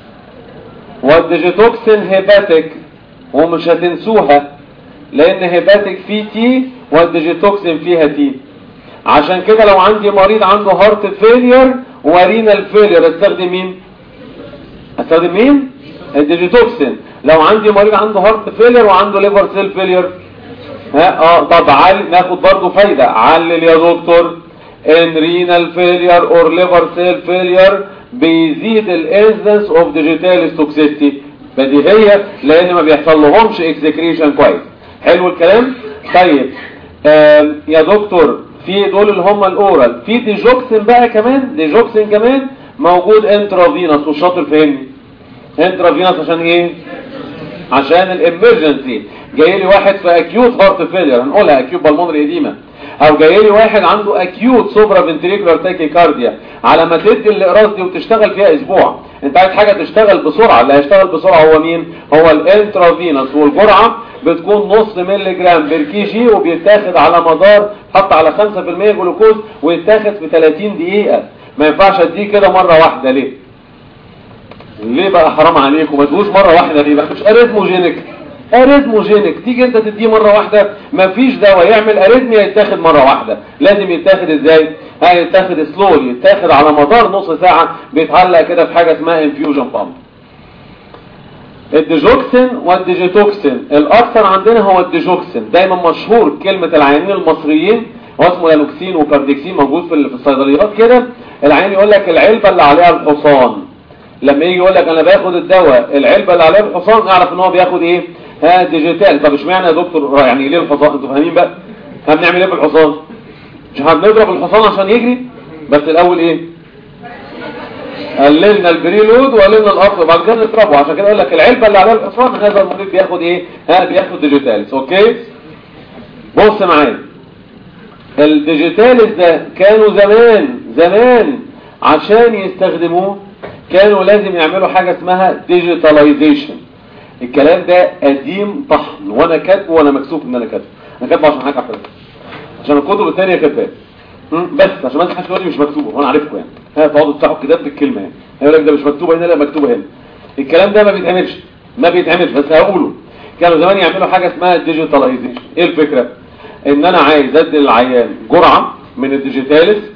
والديجيتوكسين هيباتيك ومش هتنسوها لان هيباتيك فيه تي والديجيتوكسين فيها تي عشان كده لو عندي مريض عنده هارت فيلير ورينال فيلير استخدم مين استخدم مين الديجيتوكسين لو عندي مريض عنده هارت فيلير وعنده ليفر سيل فيلير ها اه طب عال ناخد برضو فايدة علل يا دكتور ان رينال فيلير اور ليفر سيل فيلير بيزيد الانسنس اوف ديجيتاليس توكسيستي بديهية لان ما بيحصل لهمش اكسكريشن كويس حلو الكلام طيب آه يا دكتور في دول اللي هم الاورال في ديجوكسين بقى كمان ديجوكسين كمان موجود انترافينوس والشاطر فهمني انترافينوس عشان ايه عشان الامرجنسي جاي لي واحد في اكيوت هارت فيلير هنقولها اكيوت بالمونري اديما او جاي لي واحد عنده اكيوت سوبرا فنتريكولار تاكيكارديا على ما تدي الاقراص دي وتشتغل فيها اسبوع انت عايز حاجه تشتغل بسرعه اللي هيشتغل بسرعه هو مين هو الانترافينوس والجرعه بتكون نص مللي جرام بير كي جي وبيتاخد على مدار حط على 5% جلوكوز ويتاخد في 30 دقيقه ما ينفعش اديه كده مره واحده ليه ليه بقى حرام عليكم ما تدوش مره واحده ليه بقى مش اريثموجينيك اريثموجينيك تيجي انت تديه مره واحده مفيش دواء يعمل اريثميا يتاخد مره واحده لازم يتاخد ازاي ها يتاخد سلولي يتاخد على مدار نص ساعه بيتعلق كده في حاجه اسمها انفيوجن بامب الديجوكسين والديجيتوكسين الاكثر عندنا هو الديجوكسين دايما مشهور كلمه العيانين المصريين هو اسمه لانوكسين وكارديكسين موجود في في الصيدليات كده العيان يقول لك العلبه اللي عليها الحصان لما يجي يقول لك انا باخد الدواء العلبه اللي عليها الحصان اعرف ان هو بياخد ايه ها ديجيتال طب اشمعنى يا دكتور يعني ليه الحصان انتوا فاهمين بقى هنعمل ايه بالحصان مش هنضرب الحصان عشان يجري بس الاول ايه قللنا البريلود وقللنا الارض وبعد كده نضربه عشان كده اقول لك العلبه اللي عليها الحصان هذا المريض بياخد ايه ها بياخد ديجيتالز اوكي بص معايا الديجيتالز ده كانوا زمان زمان عشان يستخدموه كانوا لازم يعملوا حاجة اسمها ديجيتاليزيشن الكلام ده قديم طحن وانا كاتبه وانا مكسوف ان انا كاتبه انا كاتبه عشان حاجه احفظها عشان الكتب الثانيه كاتباه بس عشان ما انت حاسس مش مكتوبه وانا عارفكم يعني ها تقعدوا تفتحوا الكتاب بالكلمه يعني هيقول لك ده مش مكتوبه هنا لا مكتوبه هنا الكلام ده ما بيتعملش ما بيتعملش بس هقوله كانوا زمان يعملوا حاجه اسمها ديجيتاليزيشن ايه الفكره ان انا عايز ادي للعيان جرعه من الديجيتاليز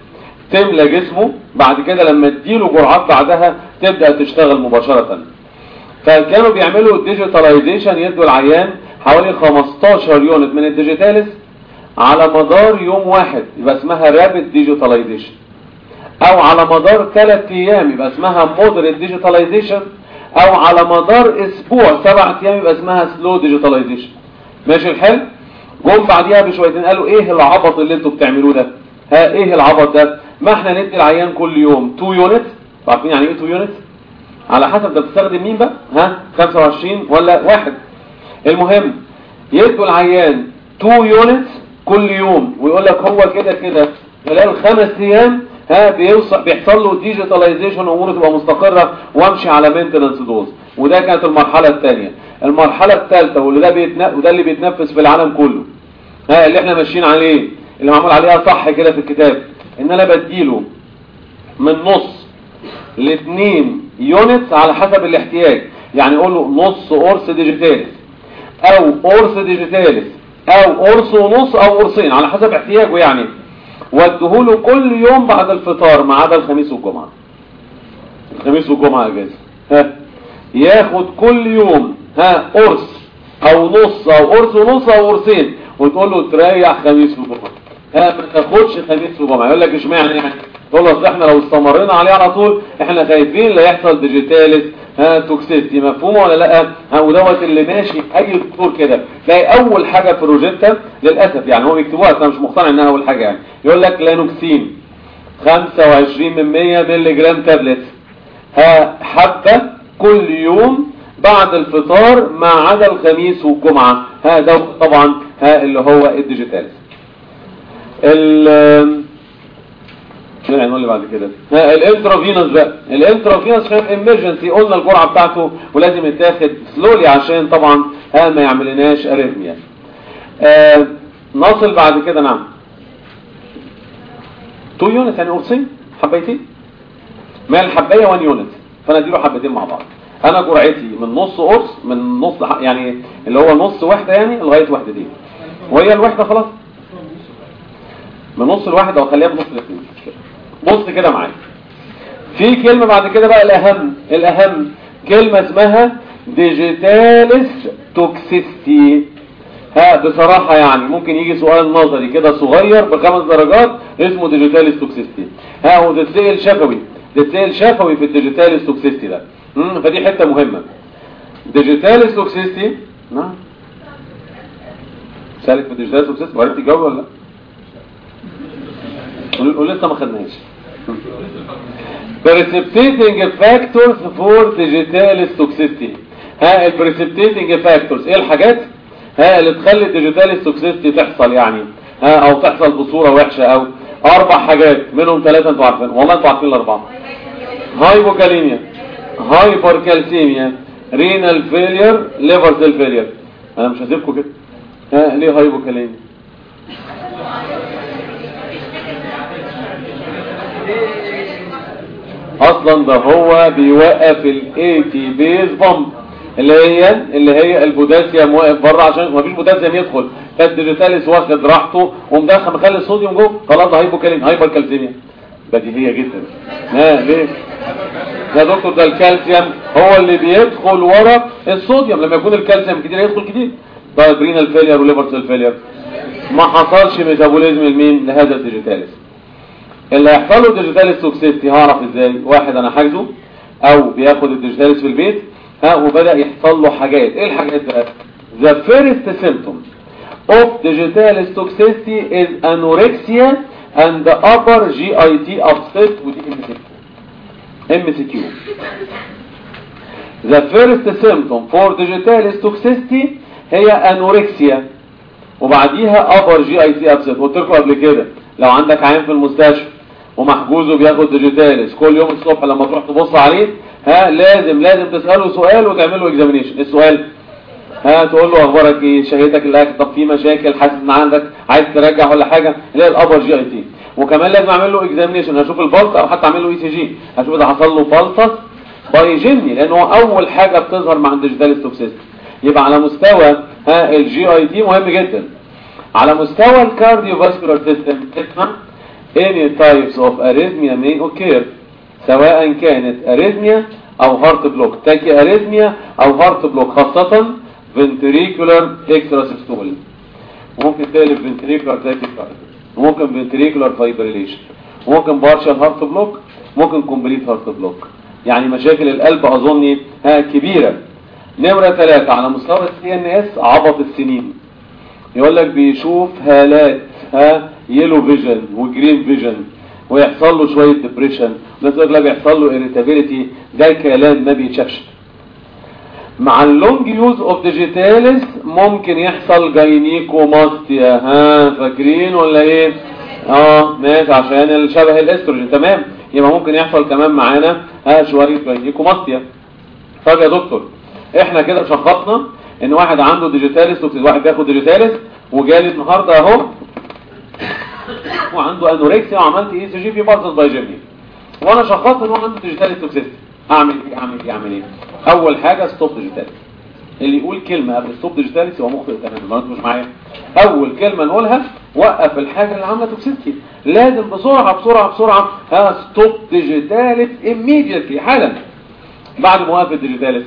تملى جسمه بعد كده لما تديله جرعات بعدها تبدأ تشتغل مباشرة فكانوا بيعملوا ديجيتاليزيشن يدوا العيان حوالي 15 يونت من الديجيتاليس على مدار يوم واحد يبقى اسمها رابid ديجيتاليزيشن او على مدار 3 ايام يبقى اسمها مودريت ديجيتاليزيشن او على مدار اسبوع 7 ايام يبقى اسمها سلو ديجيتاليزيشن ماشي الحال جم بعديها بشويتين قالوا ايه العبط اللي انتوا بتعملوه ده ها ايه العبط ده ما احنا ندي العيان كل يوم 2 يونت عارفين يعني ايه 2 يونت على حسب ده بتستخدم مين بقى ها 25 ولا واحد المهم يدوا العيان 2 يونت كل يوم ويقول لك هو كده كده خلال خمس ايام ها بيوصل بيحصل له ديجيتاليزيشن اموره تبقى مستقره وامشي على مينتنس دوز وده كانت المرحله الثانيه المرحله الثالثه واللي ده بيتن... وده اللي بيتنفذ في العالم كله ها اللي احنا ماشيين عليه اللي معمول عليها صح كده في الكتاب ان انا بديله من نص لاثنين يونتس على حسب الاحتياج يعني اقول له نص قرص ديجيتاليس او قرص ديجيتاليس او قرص ونص او قرصين على حسب احتياجه يعني واديهوله كل يوم بعد الفطار ما عدا الخميس والجمعه الخميس والجمعه اجازه ها ياخد كل يوم ها قرص او نص او قرص ونص او قرصين وتقول له تريح خميس وجمعه ها ما تاخدش خميس وجمعه يقول لك اشمعنى يعني تقول له اصل احنا لو استمرينا عليه على طول احنا خايفين لا يحصل ديجيتاليس ها توكسيتي مفهوم ولا لا ها ودوت اللي ماشي اي دكتور كده تلاقي اول حاجه في الروجيتا للاسف يعني هو بيكتبوها انا مش مقتنع انها اول حاجه يعني يقول لك لانوكسين 25 من 100 مللي جرام تابلت ها حبه كل يوم بعد الفطار ما عدا الخميس والجمعه ها ده طبعا ها اللي هو الديجيتاليس ال ايه العنوان اللي بعد كده ها الانترافينوس بقى الانترافينوس كان امرجنسي قلنا الجرعه بتاعته ولازم يتاخد سلولي عشان طبعا ها ما يعملناش اريثميا آه نصل بعد كده نعم 2 يونت يعني قرصين حبيتين ما الحبايه 1 يونت فانا اديله حبتين مع بعض انا جرعتي من نص قرص من نص يعني اللي هو نص واحده يعني لغايه وحدتين وهي الوحده خلاص من نص الواحده واخليها بنص الاثنين بص كده معايا في كلمة بعد كده بقى الأهم الأهم كلمة اسمها ديجيتاليس توكسيستي ها بصراحة يعني ممكن يجي سؤال نظري كده صغير بخمس درجات اسمه ديجيتاليس توكسيستي ها وتتسأل شفوي تتسأل شفوي في الديجيتاليس توكسيستي ده مم. فدي حتة مهمة ديجيتاليس توكسيستي نعم سالك في الديجيتاليس توكسيستي وعرفت تجاوب ولا لا ولسه ما خدناش precipitating factors for digitalis toxicity ها البريسبتيتنج فاكتورز ايه الحاجات ها اللي تخلي الديجيتاليس توكسيستي تحصل يعني ها او تحصل بصوره وحشه او اربع حاجات منهم ثلاثه انتوا عارفين والله انتوا عارفين الاربعه هايبوكاليميا هايبر كالسيميا رينال فيلير ليفر سيل فيلير انا مش هسيبكم كده ها ليه هايبوكاليميا اصلا ده هو بيوقف الاي تي بيز بامب اللي هي اللي هي البوتاسيوم واقف بره عشان ما فيش بوتاسيوم يدخل فالديجيتاليس واخد راحته ومدخل مخلي الصوديوم جوه خلاص ده هايبوكاليم هايبر كالسيميا بديهيه جدا ها ليه يا دكتور ده الكالسيوم هو اللي بيدخل ورا الصوديوم لما يكون الكالسيوم كتير يدخل كتير طيب رينال فيلير وليفر سيل فيلير ما حصلش ميتابوليزم لمين لهذا الديجيتاليس اللي هيحصل له ديجيتاليس توكسيتي هعرف ازاي واحد انا حاجزه او بياخد الديجيتاليس في البيت ها وبدا يحصل له حاجات ايه الحاجات بقى the first symptom of digitalis toxicity is anorexia and the upper GIT upset ودي MCQ the first symptom for digitalis toxicity هي anorexia وبعديها upper GIT upset قلت لكم قبل كده لو عندك عيان في المستشفى ومحجوز وبياخد ديجيتاليس كل يوم الصبح لما تروح تبص عليه ها لازم لازم تسأله سؤال وتعمل له اكزامينيشن السؤال ها تقول له اخبارك ايه شهيتك الاكل طب في مشاكل حاسس ان عندك عايز ترجع ولا حاجه اللي هي الابر جي اي تي وكمان لازم اعمل له اكزامينيشن هشوف البلس او حتى اعمل له اي سي جي هشوف اذا حصل له بالسس بايجيني لان هو اول حاجه بتظهر مع الديجيتاليس توكسيستي يبقى على مستوى ها الجي اي تي مهم جدا على مستوى الكارديو فاسكولار سيستم اسمع any types of arrhythmia may occur سواء كانت arrhythmia او heart block تاكي arrhythmia او heart block خاصة ventricular extrasystole ممكن تقلب ventricular tachycardia ممكن ventricular fibrillation ممكن partial heart block ممكن complete heart block يعني مشاكل القلب اظن ها كبيرة نمرة ثلاثة على مستوى السي ان اس عبط السنين يقول لك بيشوف هالات ها يلو فيجن وجرين فيجن ويحصل له شوية ديبريشن ناس يقول لك بيحصل له irritability ده كلام ما بيتشافش مع اللونج يوز اوف ديجيتاليس ممكن يحصل جاينيكوماستيا ها فاكرين ولا ايه اه ماشي عشان شبه الاستروجين تمام يبقى ممكن يحصل كمان معانا ها شويه جاينيكوماستيا طب يا دكتور احنا كده شخصنا ان واحد عنده ديجيتاليس واحد بياخد ديجيتاليس وجالي النهارده اهو وعنده انوركسيا وعملت اي سي جي في بالز بايجيمني وانا شخصت ان هو عنده ديجيتاليس توكسيستي اعمل ايه اعمل ايه اعمل ايه اول حاجه ستوب ديجيتاليس اللي يقول كلمه قبل ستوب ديجيتاليس هو مخطئ تماما ما انتوا مش معايا اول كلمه نقولها وقف الحاجه اللي عامله توكسيستي لازم بسرعه بسرعه بسرعه ها ستوب ديجيتاليس immediately حالا بعد ما وقف الديجيتاليس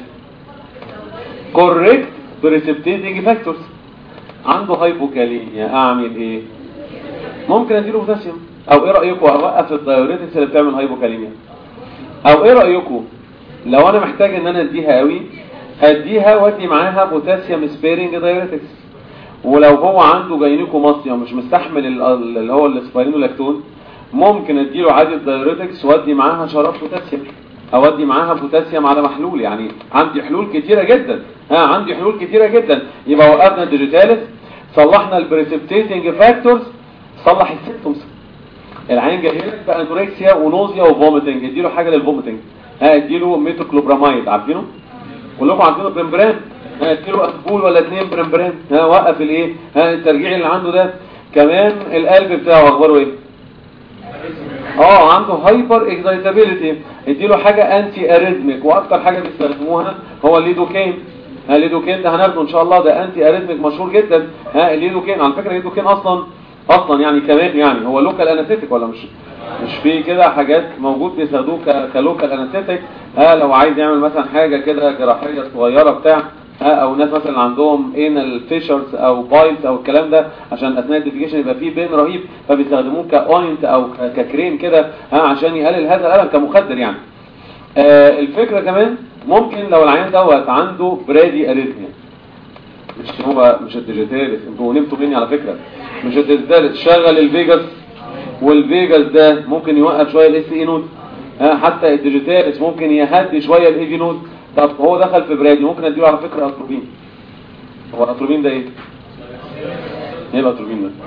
correct precipitating factors عنده هايبوكاليميا اعمل ايه ممكن اديله بوتاسيوم او ايه رايكم اوقف الدايوريتكس اللي بتعمل هايبوكاليميا او ايه رايكم لو انا محتاج ان انا اديها قوي هديها وادي معاها بوتاسيوم سبيرنج دايوريتكس ولو هو عنده جاينيكوماستيا ومش مستحمل ال- اللي هو الاسبايرينولاكتون ممكن اديله عادي الدايوريتكس وادي معاها شراب بوتاسيوم او ادي معاها بوتاسيوم على محلول يعني عندي حلول كتيره جدا ها عندي حلول كتيره جدا يبقى وقفنا الديجيتاليس صلحنا البريسبتيتنج فاكتورز صلح السيمبتومز العين جاي لك بانوركسيا ونوزيا وفوميتنج اديله حاجه للفوميتنج ها اديله ميتوكلوبراميد عارفينه كلكم عارفينه برمبران ها اديله اسبول ولا اتنين برمبران ها وقف الايه ها الترجيع اللي عنده ده كمان القلب بتاعه اخباره ايه اه عنده هايبر اكزايتابيليتي اديله حاجه انتي اريزميك واكتر حاجه بيستخدموها هو الليدوكين ها الليدوكين ده هناخده ان شاء الله ده انتي اريزميك مشهور جدا ها الليدوكين على فكره الليدوكين اصلا اصلا يعني كمان يعني هو لوكال انستيك ولا مش مش في كده حاجات موجود بيستخدموه ك- كلوكال انستيك ها لو عايز يعمل مثلا حاجه كده جراحيه صغيره بتاع ها او ناس مثلا عندهم انال فيشرز او بايلز او الكلام ده عشان اثناء الديفيكيشن يبقى فيه بين رهيب فبيستخدموه كاوينت او ك- ككريم كده ها عشان يقلل هذا الالم كمخدر يعني آه الفكره كمان ممكن لو العيان دوت عنده برادي اريثميا مش هو مش الديجيتاليس انتوا نمتوا مني على فكره مش الديجيتاليس شغل الفيجاس والفيجاس ده ممكن يوقف شويه الاس اي نود ها حتى الديجيتاليس ممكن يهدي شويه الاي في نود طب هو دخل في برادي ممكن اديله على فكره اتروبين هو الاتروبين ده ايه ايه الاتروبين ده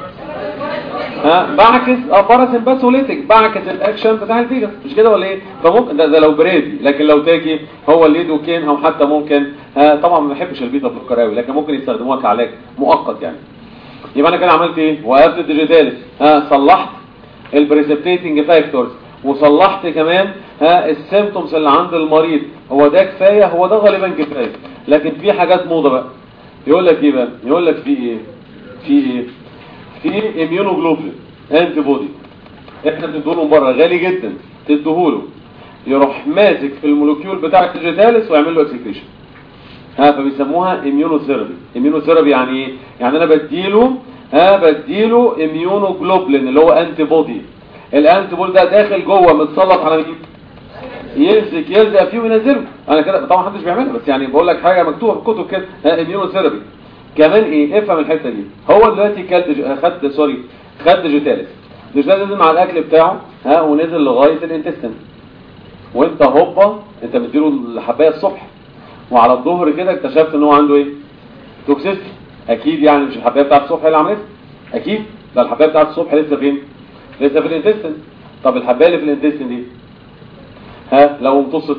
ها بعكس باراسمباثوليتك بعكس الاكشن بتاع الفيجاس مش كده ولا ايه فممكن ده, ده لو برادي لكن لو تاجي هو الليدوكين او حتى ممكن ها طبعا ما بحبش البيتا بلوكر قوي لكن ممكن يستخدموها كعلاج مؤقت يعني يبقى انا كده عملت ايه وقفت الديجيتاليس ها صلحت البريسبتيتنج فاكتورز وصلحت كمان ها السيمتومز اللي عند المريض هو ده كفايه هو ده غالبا كفايه لكن في حاجات موضه بقى يقول لك ايه بقى يقول لك في ايه في ايه في اميونوجلوبولين انتي بودي احنا بندوله من بره غالي جدا تديهوله يروح ماسك في المولكيول بتاع الديجيتاليس ويعمل له اكسكريشن ها فبيسموها اميونوثيرابي اميونوثيرابي يعني ايه يعني انا بديله ها بديله اميونوجلوبولين اللي هو انتي بودي الانتي بودي ده داخل جوه متسلط على مين يمسك يلزق فيه وينزله انا كده طبعا محدش بيعملها بس يعني بقول لك حاجه مكتوبه في الكتب كده ها اميونوثيرابي كمان ايه افهم الحته دي هو دلوقتي كل دج... خد سوري خد ديجيتاليس ديجيتاليس نزل مع الاكل بتاعه ها ونزل لغايه الانتستين وانت هوبا انت مديله الحبايه الصبح وعلى الظهر كده اكتشفت ان هو عنده ايه توكسيستي اكيد يعني مش الحبايه بتاعت الصبح اللي عملتها اكيد ده الحبايه بتاعت الصبح لسه فين لسه في الانتستين طب الحبايه اللي في الانتستين دي ها لو امتصت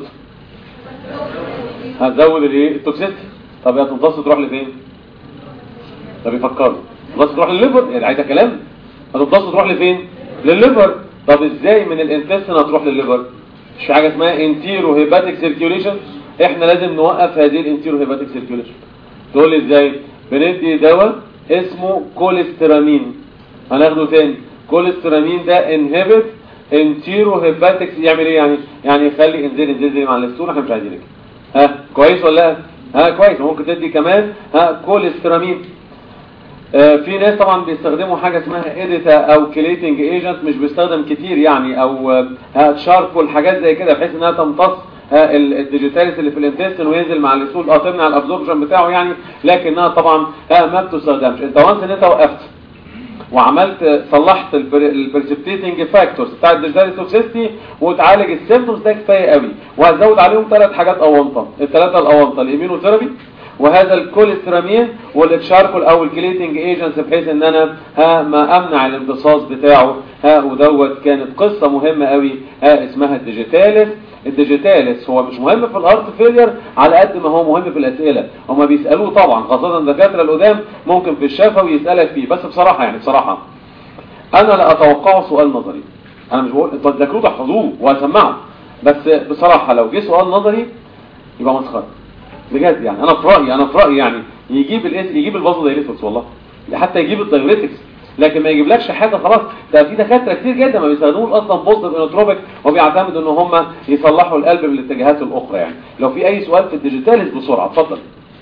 هتزود الايه التوكسيستي طب هي تمتص تروح لفين طب يفكروا تمتص تروح للليفر يعني عايزه كلام هتمتص تروح لفين للليفر طب ازاي من الانتستين هتروح للليفر مش في حاجه اسمها انتيرو هيباتيك سيركيوليشن احنا لازم نوقف هذه الانتيرو هيباتيك سيركيوليشن تقول لي ازاي بندي دواء اسمه كوليسترامين هناخده تاني كوليسترامين ده انهبت انتيرو هيباتكس يعمل ايه يعني يعني يخلي انزل انزل زي مع الاسطول احنا مش عايزينك ها كويس ولا لا ها كويس ممكن تدي كمان ها كوليسترامين آه في ناس طبعا بيستخدموا حاجة اسمها اديتا او كليتنج ايجنت مش بيستخدم كتير يعني او ها شارب والحاجات زي كده بحيث انها تمتص ها الديجيتاليس اللي في الانتستين وينزل مع الاسود اه تمنع الابزوربشن بتاعه يعني لكنها طبعا ها ما بتستخدمش انت وانس ان انت وقفت وعملت صلحت البرسبتيتنج فاكتورز بتاع الديجيتال توكسيستي وتعالج السيمبتومز ده كفايه قوي وهتزود عليهم ثلاث حاجات اونطه الثلاثه الاونطه الامينوثيرابي وهذا الكوليسترامين والتشاركول او الكليتنج ايجنتس بحيث ان انا ها ما امنع الامتصاص بتاعه ها ودوت كانت قصه مهمه قوي ها اسمها الديجيتاليس الديجيتاليس هو مش مهم في الارت فيلير على قد ما هو مهم في الاسئله هما بيسالوه طبعا خاصه الدكاتره القدام ممكن في الشفوي يسالك فيه بس بصراحه يعني بصراحه انا لا اتوقعه سؤال نظري انا مش بقول انتوا تذاكروه تحفظوه وهسمعه بس بصراحه لو جه سؤال نظري يبقى مسخره بجد يعني انا في رايي انا في رايي يعني يجيب الاس يجيب البازو دايليتكس والله حتى يجيب الدايليتكس لكن ما يجيبلكش حاجه خلاص ده في دكاتره كتير جدا ما بيستخدموش اصلا بوزيتيف انوتروبيك وبيعتمدوا ان هم يصلحوا القلب بالاتجاهات الاخرى يعني لو في اي سؤال في الديجيتاليز بسرعه اتفضل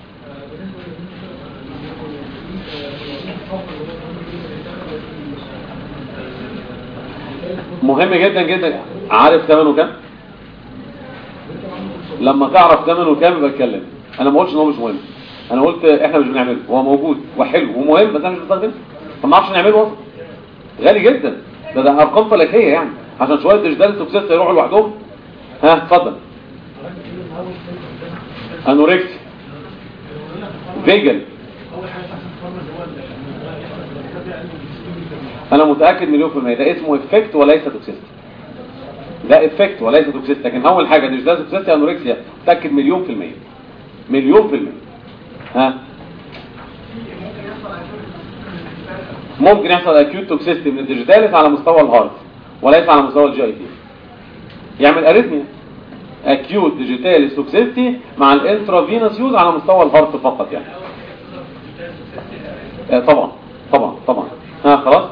مهم جدا جدا عارف ثمنه كام لما تعرف ثمنه كام يبقى اتكلم انا ما قلتش ان هو مش مهم انا قلت احنا مش بنعمله هو موجود وحلو ومهم بس انا مش بستخدمه فما اعرفش نعمله اصلا غالي جدا ده ده ارقام فلكيه يعني عشان شويه ديجيتال توكسيس يروحوا لوحدهم ها اتفضل انوركسي فيجل انا متاكد مليون في الميه ده اسمه افكت وليس توكسيستي ده افكت وليس توكسيستي لكن اول حاجه ديجيتال توكسيستي انوركسيا متاكد مليون في الميه مليون في الميه ها ممكن يحصل اكيوت توكسيستي من الديجيتاليس على مستوى الهارت وليس على مستوى الجي اي تي يعمل اريثميا اكيوت ديجيتاليس توكسيستي مع الانترافينوس يوز على مستوى الهارت فقط يعني آه طبعا طبعا طبعا ها خلاص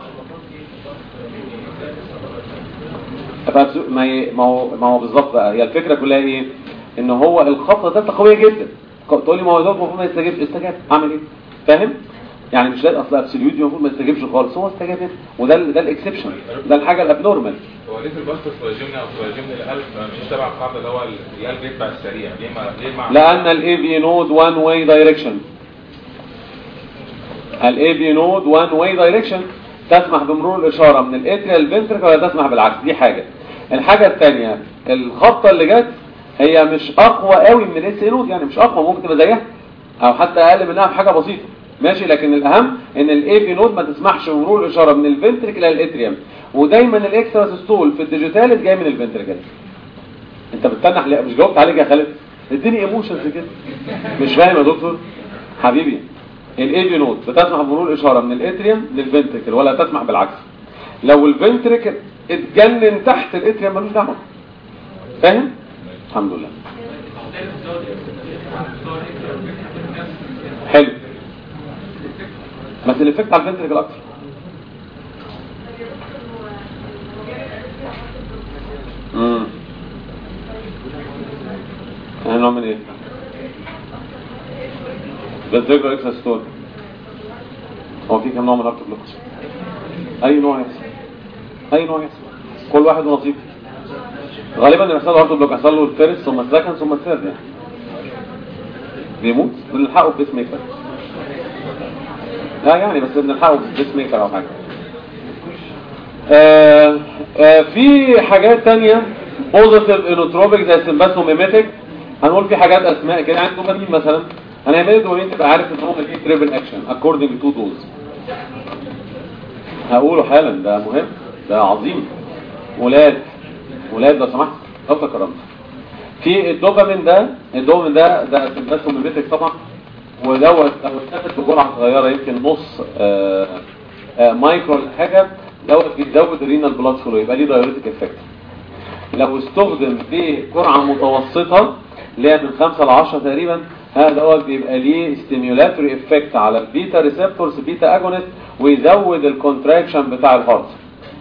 ما ما هو ما هو بالظبط بقى هي الفكره كلها ايه ان هو الخطه ده قويه جدا تقول لي ما هو ده المفروض ما يستجيبش استجاب اعمل ايه فاهم يعني مش ده اصل ابسوليوت المفروض ما يستجيبش خالص هو استجاب وده ال ده الاكسبشن ده الحاجه الابنورمال هو ليه في الباستس تراجمنا او تراجمنا القلب مش تبع القاعده اللي هو القلب يتبع السريع ليه ما ليه مع لان الاي بي نود وان واي دايركشن الاي بي نود وان واي دايركشن تسمح بمرور الاشاره من الاتريا للفنتريكل ولا تسمح بالعكس دي حاجه الحاجه الثانيه الخطه اللي جت هي مش اقوى قوي من الاس نود يعني مش اقوى ممكن تبقى زيها او حتى اقل منها بحاجه بسيطه ماشي لكن الاهم ان الاي بي نود ما تسمحش بمرور الاشاره من الفنتريكل للاتريوم ودايما الاكسترا سيستول في الديجيتاليس جاي من الفنتريكل انت بتتنح ليه مش جاوبت عليك يا خالد اديني ايموشنز كده مش فاهم يا دكتور حبيبي الاي بي نود بتسمح بمرور الاشاره من الاتريوم للفنتريكل ولا تسمح بالعكس لو الفنتريكل اتجنن تحت الاتريوم ملوش دعوه فاهم الحمد لله حلو بس الافكت على الفنتريكل اكتر امم انا نوع من ايه فنتريكل اكسستول هو في كم نوع من الارت بلوكس اي نوع يحصل اي نوع يحصل كل واحد ونصيبه غالبا اللي بيحصل له هارت بلوك يحصل له الفيرست ثم السكند ثم الثيرد يعني بيموت بنلحقه في بيس ميكر لا يعني بس بنلحقه في بيس ميكر او حاجه آه آه في حاجات تانية بوزيتيف انوتروبيك زي السمباثوميميتيك هنقول في حاجات اسماء كده يعني الدوبامين مثلا انا هعمل الدوبامين تبقى عارف ان هو ليه تريبل اكشن اكوردنج تو دوز هقوله حالا ده مهم ده عظيم ولاد ولاد لو سمحت لو تكرمت في الدوبامين ده الدوبامين ده ده سمباثوميميتيك طبعا ودوت لو اتاخد بجرعه صغيره يمكن نص آآ آآ مايكرو حاجه دوت بيزود الرينال بلاد فلو يبقى ليه دايوريتك افكت لو استخدم بجرعه متوسطه اللي هي من 5 ل 10 تقريبا هذا دوت بيبقى ليه ستيميولاتوري افكت على البيتا ريسبتورز بيتا اجونست ويزود الكونتراكشن بتاع الهارت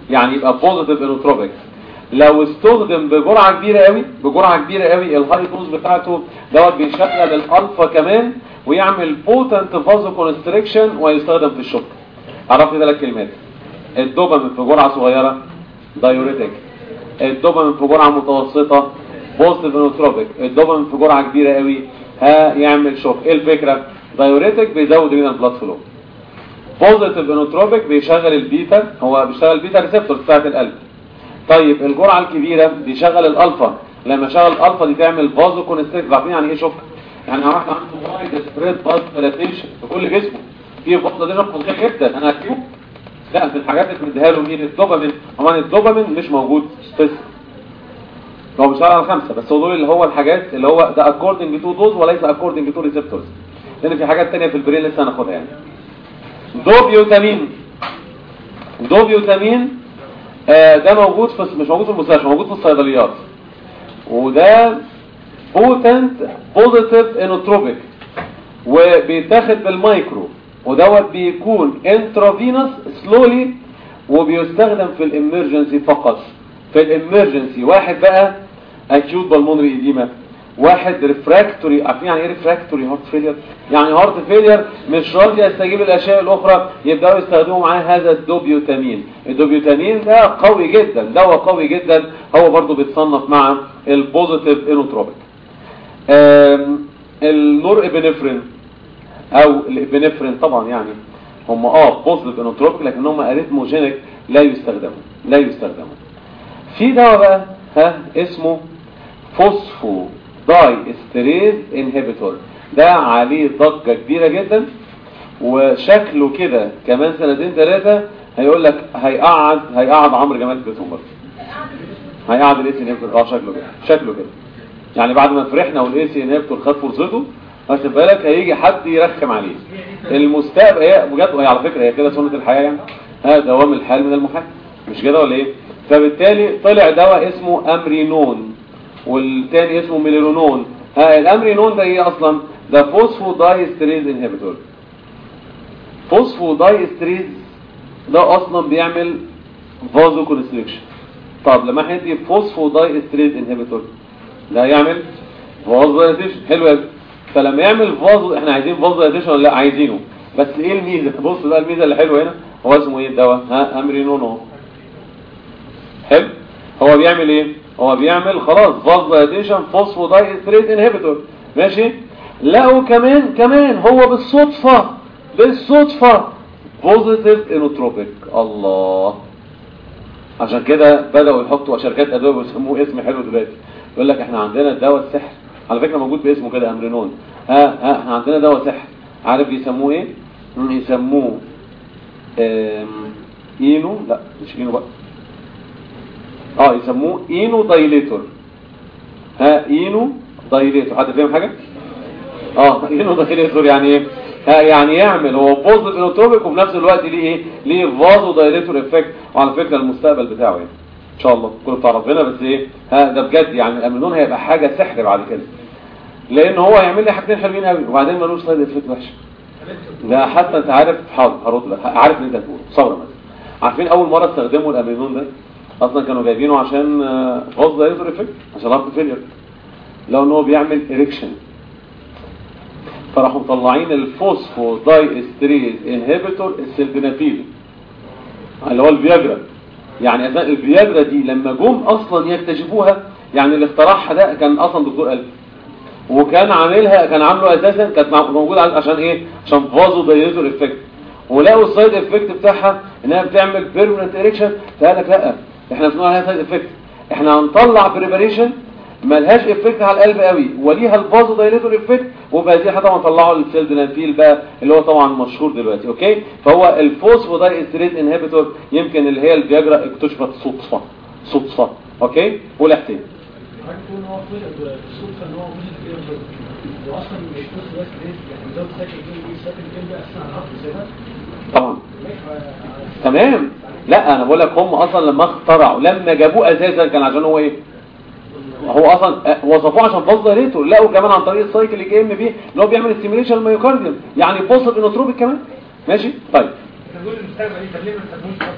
يعني يبقى بوزيتيف انوتروبيك لو استخدم بجرعه كبيره قوي بجرعه كبيره قوي الهاي دوز بتاعته دوت بيشغل الالفا كمان ويعمل بوتنت فازو كونستريكشن ويستخدم في الشوك عرفت ثلاث كلمات الدوبامين في جرعه صغيره دايوريتك الدوبامين في جرعه متوسطه بوزيتيف انوتروبيك الدوبامين في جرعه كبيره قوي ها يعمل شوك ايه الفكره دايوريتك بيزود من البلاد فلو بوزيتيف انوتروبيك بيشغل البيتا هو بيشتغل البيتا ريسبتور بتاعت القلب طيب الجرعه الكبيره بيشغل الالفا لما شغل الالفا دي تعمل فازو كونستريكت عارفين يعني ايه شوك يعني واحد عنده وايد سبريد بلاد فلاتيشن في كل جسمه في فقد دي فظيع جدا انا هكتبه لا في الحاجات اللي مديها له مين الدوبامين طبعا الدوبامين مش موجود في هو بيشتغل على خمسه بس هو دول اللي هو الحاجات اللي هو ده اكوردنج تو دوز وليس اكوردنج تو ريسبتورز لان في حاجات تانية في البرين لسه هناخدها يعني دوبيوتامين دوبيوتامين آه ده موجود في مش موجود في المستشفى موجود في الصيدليات وده بوتنت بوزيتيف انوتروبيك وبيتاخد بالمايكرو ودوت بيكون انترافينوس سلولي وبيستخدم في الامرجنسي فقط في الامرجنسي واحد بقى اكيوت بالمونري ايديما واحد ريفراكتوري عارفين يعني ايه ريفراكتوري هارت فيلير يعني هارت فيلير مش راضي يستجيب الاشياء الاخرى يبداوا يستخدموا معاه هذا الدوبيوتامين الدوبيوتامين ده قوي جدا دواء قوي جدا هو برضو بيتصنف مع البوزيتيف انوتروبيك النور ابنفرين او الابنفرين طبعا يعني هم اه بوزيتيف انوتروبيك لكن هم اريثموجينيك لا يستخدموا لا يستخدموا في دواء بقى ها اسمه فوسفو داي استريز انهبيتور ده عليه ضجه كبيره جدا وشكله كده كمان سنتين ثلاثه هيقول لك هيقعد هيقعد عمرو جمال في بيتهم برضه هيقعد الاي سي انهبيتور اه شكله كده شكله كده يعني بعد ما فرحنا والاي سي انهبيتور خد فرصته واخد بالك هيجي حد يرخم عليه المستقبل هي بجد هي على فكره هي كده سنه الحياه يعني ها دوام الحال من المحال مش كده ولا ايه فبالتالي طلع دواء اسمه امرينون والتاني اسمه ميليرونون ها الامرينون ده ايه اصلا ده فوسفو دايستريز انهبيتور فوسفو دايستريز ده اصلا بيعمل فازو كونستريكشن طب لما احنا ندي فوسفو دايستريز انهبيتور ده هيعمل فازو دايستريز حلو قوي فلما يعمل فازو احنا عايزين فازو دايستريز ولا لا عايزينه بس ايه الميزه بص بقى الميزه اللي حلوه هنا هو اسمه ايه الدواء ها امرينون اهو حلو هو بيعمل ايه هو بيعمل خلاص فازودايليشن فوسفودايستريت انهبيتور ماشي لقوا كمان كمان هو بالصدفة بالصدفة بوزيتيف انوتروبيك الله عشان كده بدأوا يحطوا شركات ادوية بيسموه اسم حلو دلوقتي يقول لك احنا عندنا دواء السحر على فكرة موجود باسمه كده امرينون ها ها احنا عندنا دواء سحر عارف بيسموه ايه يسموه اينو لا مش اينو بقى اه يسموه اينو دايليتور ها اينو دايليتور حد فاهم حاجه اه اينو دايليتور يعني ايه ها يعني يعمل هو بوزيتيف انوتروبيك وفي نفس الوقت ليه ايه ليه فازو دايليتور افكت وعلى فكره المستقبل بتاعه يعني ان شاء الله كله بتاع ربنا بس ايه ها ده بجد يعني الامينون هيبقى حاجه سحر بعد كده لان هو هيعمل لي حاجتين حلوين قوي وبعدين ملوش سايد افكت وحشه ده حتى انت عارف حاضر هرد لك عارف اللي انت هتقوله صبر بس عارفين اول مره استخدموا الامينون ده اصلا كانوا جايبينه عشان غاز دايزر افكت عشان هارت فيلير لو ان هو بيعمل اريكشن فراحوا مطلعين الفوسفو داي استريز انهبيتور السلفينافيل اللي هو الفياجرا يعني اساسا الفياجرا دي لما جم اصلا يكتشفوها يعني اللي اخترعها ده كان اصلا دكتور قلب وكان عاملها كان عامله اساسا كانت موجوده عشان ايه عشان فازو دايزر افكت ولقوا السايد افكت بتاعها انها بتعمل بيرمننت اريكشن فقال لك لا احنا بنقول عليها سايد افكت احنا هنطلع بريباريشن ملهاش افكت على القلب قوي وليها الفازو دايليتور افكت وبهذه الحاله طبعا طلعوا السيلدنافيل بقى اللي هو طبعا مشهور دلوقتي اوكي فهو الفوسفوداي استريت انهبيتور يمكن اللي هي الفياجرا اكتشفت صدفه صدفه اوكي والاحتياج هتكون هو بالصدفه ان هو وجد في واصلا مش بس بس يعني ده ساكن جنبي ساكن جنبي اصلا على الارض زي ده طبعا تمام لا انا بقول لك هم اصلا لما اخترعوا لما جابوه اساسا كان عشان هو ايه هو اصلا وصفوه عشان فاز دايريتور لقوا كمان عن طريق السايكل اللي جاي بيه اللي هو بيعمل ستيميوليشن الميوكارديوم يعني بوصل انوتروبيك كمان ماشي طيب نقول المستقبل دي طب ليه ما نستخدموش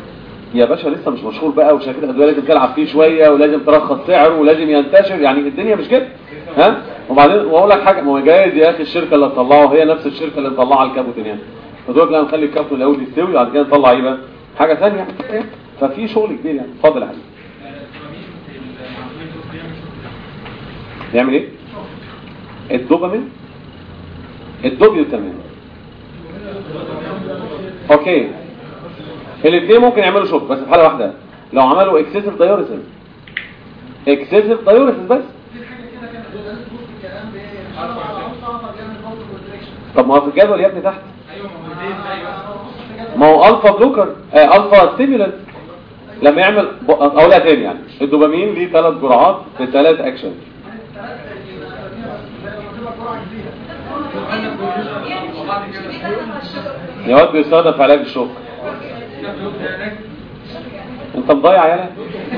يا باشا لسه مش مشهور بقى وشركات الادويه لازم تلعب فيه شويه ولازم ترخص سعره ولازم ينتشر يعني الدنيا مش كده ها وبعدين واقول لك حاجه ما هو جايز يا اخي الشركه اللي تطلعه هي نفس الشركه اللي مطلعه الكابوتين يعني فتقول لك لا نخلي الكابوتين الاول يستوي وبعد كده نطلع ايه بقى حاجه ثانيه ففي شغل كبير يعني اتفضل يا حبيبي نعمل ايه الدوبامين الدوبيوتامين اوكي الاثنين ممكن يعملوا شوك بس في حاله واحده لو عملوا اكسسيف دايوريسيس اكسسيف دايوريسيس بس طب ما هو في الجدول يا ابني تحت ما هو الفا بلوكر آه الفا ستيمولانت لما يعمل ب- اقولها تاني يعني الدوبامين ليه ثلاث جرعات في ثلاث اكشن يا واد بيستخدم في علاج الشوك انت مضيع يالا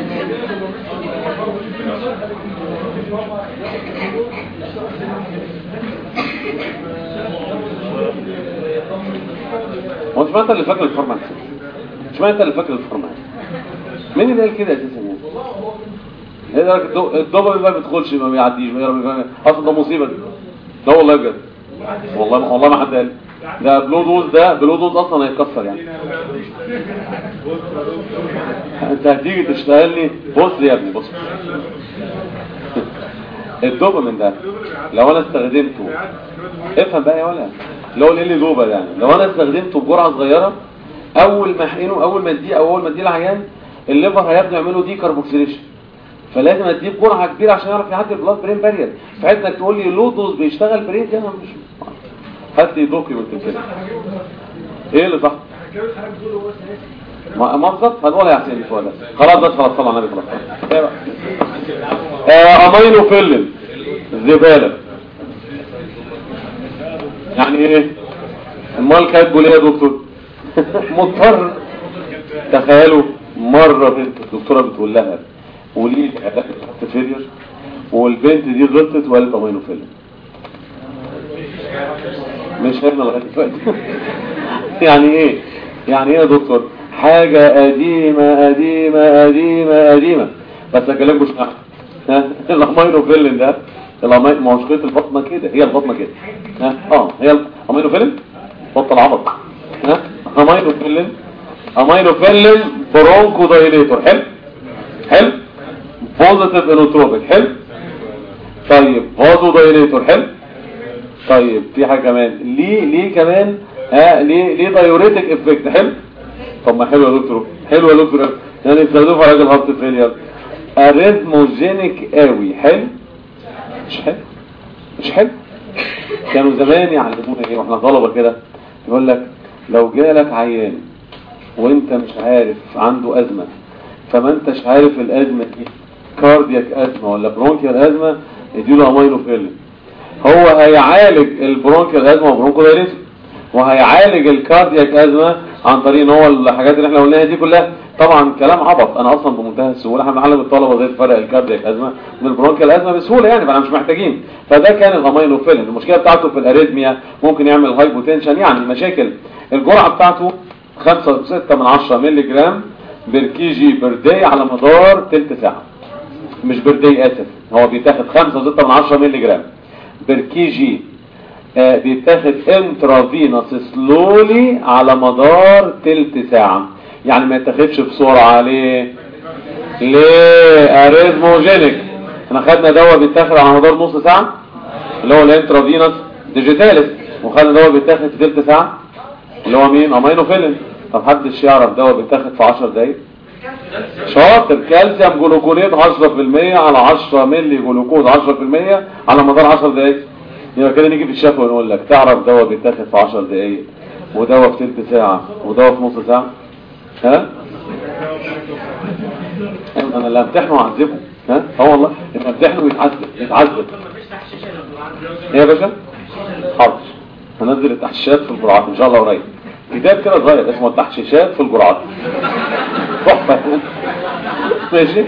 هو مش انت اللي فاكر الفورمات مش انت اللي فاكر الفورمات مين اللي قال كده اساسا يعني هي ده الدو- الدوبامين ما بيدخلش ما بيعديش ما يعرف- اصلا ده مصيبه دي. ده والله بجد والله والله ما حد قال ده بلو دوز ده بلو دوز اصلا هيتكسر يعني انت هتيجي تشتغلني بص يا ابني بص الدوبامين ده لو انا استخدمته افهم بقى يا ولا لو اللي دوبا يعني لو انا استخدمته بجرعه صغيره اول ما احقنه اول ما اديه او اول ما اديه العيان الليفر هيبدا يعمله دي كاربوكسيليشن فلازم اديه بجرعه كبيره عشان يعرف يعدي البلاد برين بارير فعندك تقول لي لو دوز بيشتغل برين دي انا مش هات لي دوكيومنت كده ايه اللي صح ما ما بالظبط هنقولها يا حسين شويه خلاص بس خلاص صلى على النبي خلاص إيه بقى؟ آه امينو فيلم زباله يعني ايه امال كاتبه ليه يا دكتور مضطر تخيلوا مره بنت الدكتوره بتقول لها قولي لي علاج الهارت فيلير والبنت دي غلطت وقالت امينو فيلم مش هنا لغايه دلوقتي يعني ايه يعني ايه يا دكتور حاجه قديمه قديمه قديمه قديمه بس اكلمكم مش نحن ها الامينو فيلم ده الامينو ما هو مشكله البطنه كده هي البطنه كده ها اه هي الامينو فيلم بطل عبط ها امينو فيلم امينو فيلم برونكو دايليتور حلو حلو بوزيتيف انوتروبيك حلو طيب فازو دايليتور حلو طيب في حاجه كمان ليه ليه كمان ها ليه ليه دايوريتك افكت حلو طب ما حلو يا دكتور حلو يا دكتور يعني استخدمه في علاج الهارت فيلير اريثموجينيك قوي حلو مش حلو مش حلو كانوا زمان يعلمونا ايه واحنا طلبه كده يقول لك لو جالك عيان وانت مش عارف عنده ازمه فما انتش عارف الازمه دي كاردياك ازمه ولا برونكيال ازمه اديله امينو فيلم هو هيعالج البرونكيال ازمه وبرونكو دايريتم وهيعالج الكاردياك ازمه عن طريق ان هو الحاجات اللي احنا قلناها دي كلها طبعا كلام عبط انا اصلا بمنتهى السهوله احنا بنعلم الطلبه ازاي تفرق الكاردياك ازمه من البرونكيال ازمه بسهوله يعني فاحنا مش محتاجين فده كان الامينو فيلم المشكله بتاعته في الاريثميا ممكن يعمل هايبوتنشن يعني مشاكل الجرعه بتاعته 5 6 من 10 مللي جرام بالكي جي بير داي على مدار تلت ساعه مش بير داي اسف هو بيتاخد 5 6 من 10 مللي جرام بالكي جي آه بيتاخد انترافينوس سلولي على مدار تلت ساعة يعني ما يتاخدش بسرعة ليه ليه اريزموجينيك احنا خدنا دواء بيتاخد على مدار نص ساعة اللي هو الانترافينوس ديجيتاليس وخدنا دواء بيتاخد في تلت ساعة اللي هو مين امينو فيلن طب محدش يعرف دواء بيتاخد في 10 دقايق شاطر كالسيوم جلوكونيت 10% على 10 مللي جلوكوز 10% على مدار 10 دقايق يبقى كده نيجي في الشفوي ونقول لك تعرف دواء بيتاخد في 10 دقايق ودواء في تلت ساعة ودواء في نص ساعة ها انا اللي امتحنه واعذبه ها اه والله اللي امتحنه ويتعذب يتعذب ايه يا باشا حاضر هنزل التحشيشات في الجرعات ان شاء الله قريب كتاب كده صغير اسمه التحشيشات في الجرعات تحفه ماشي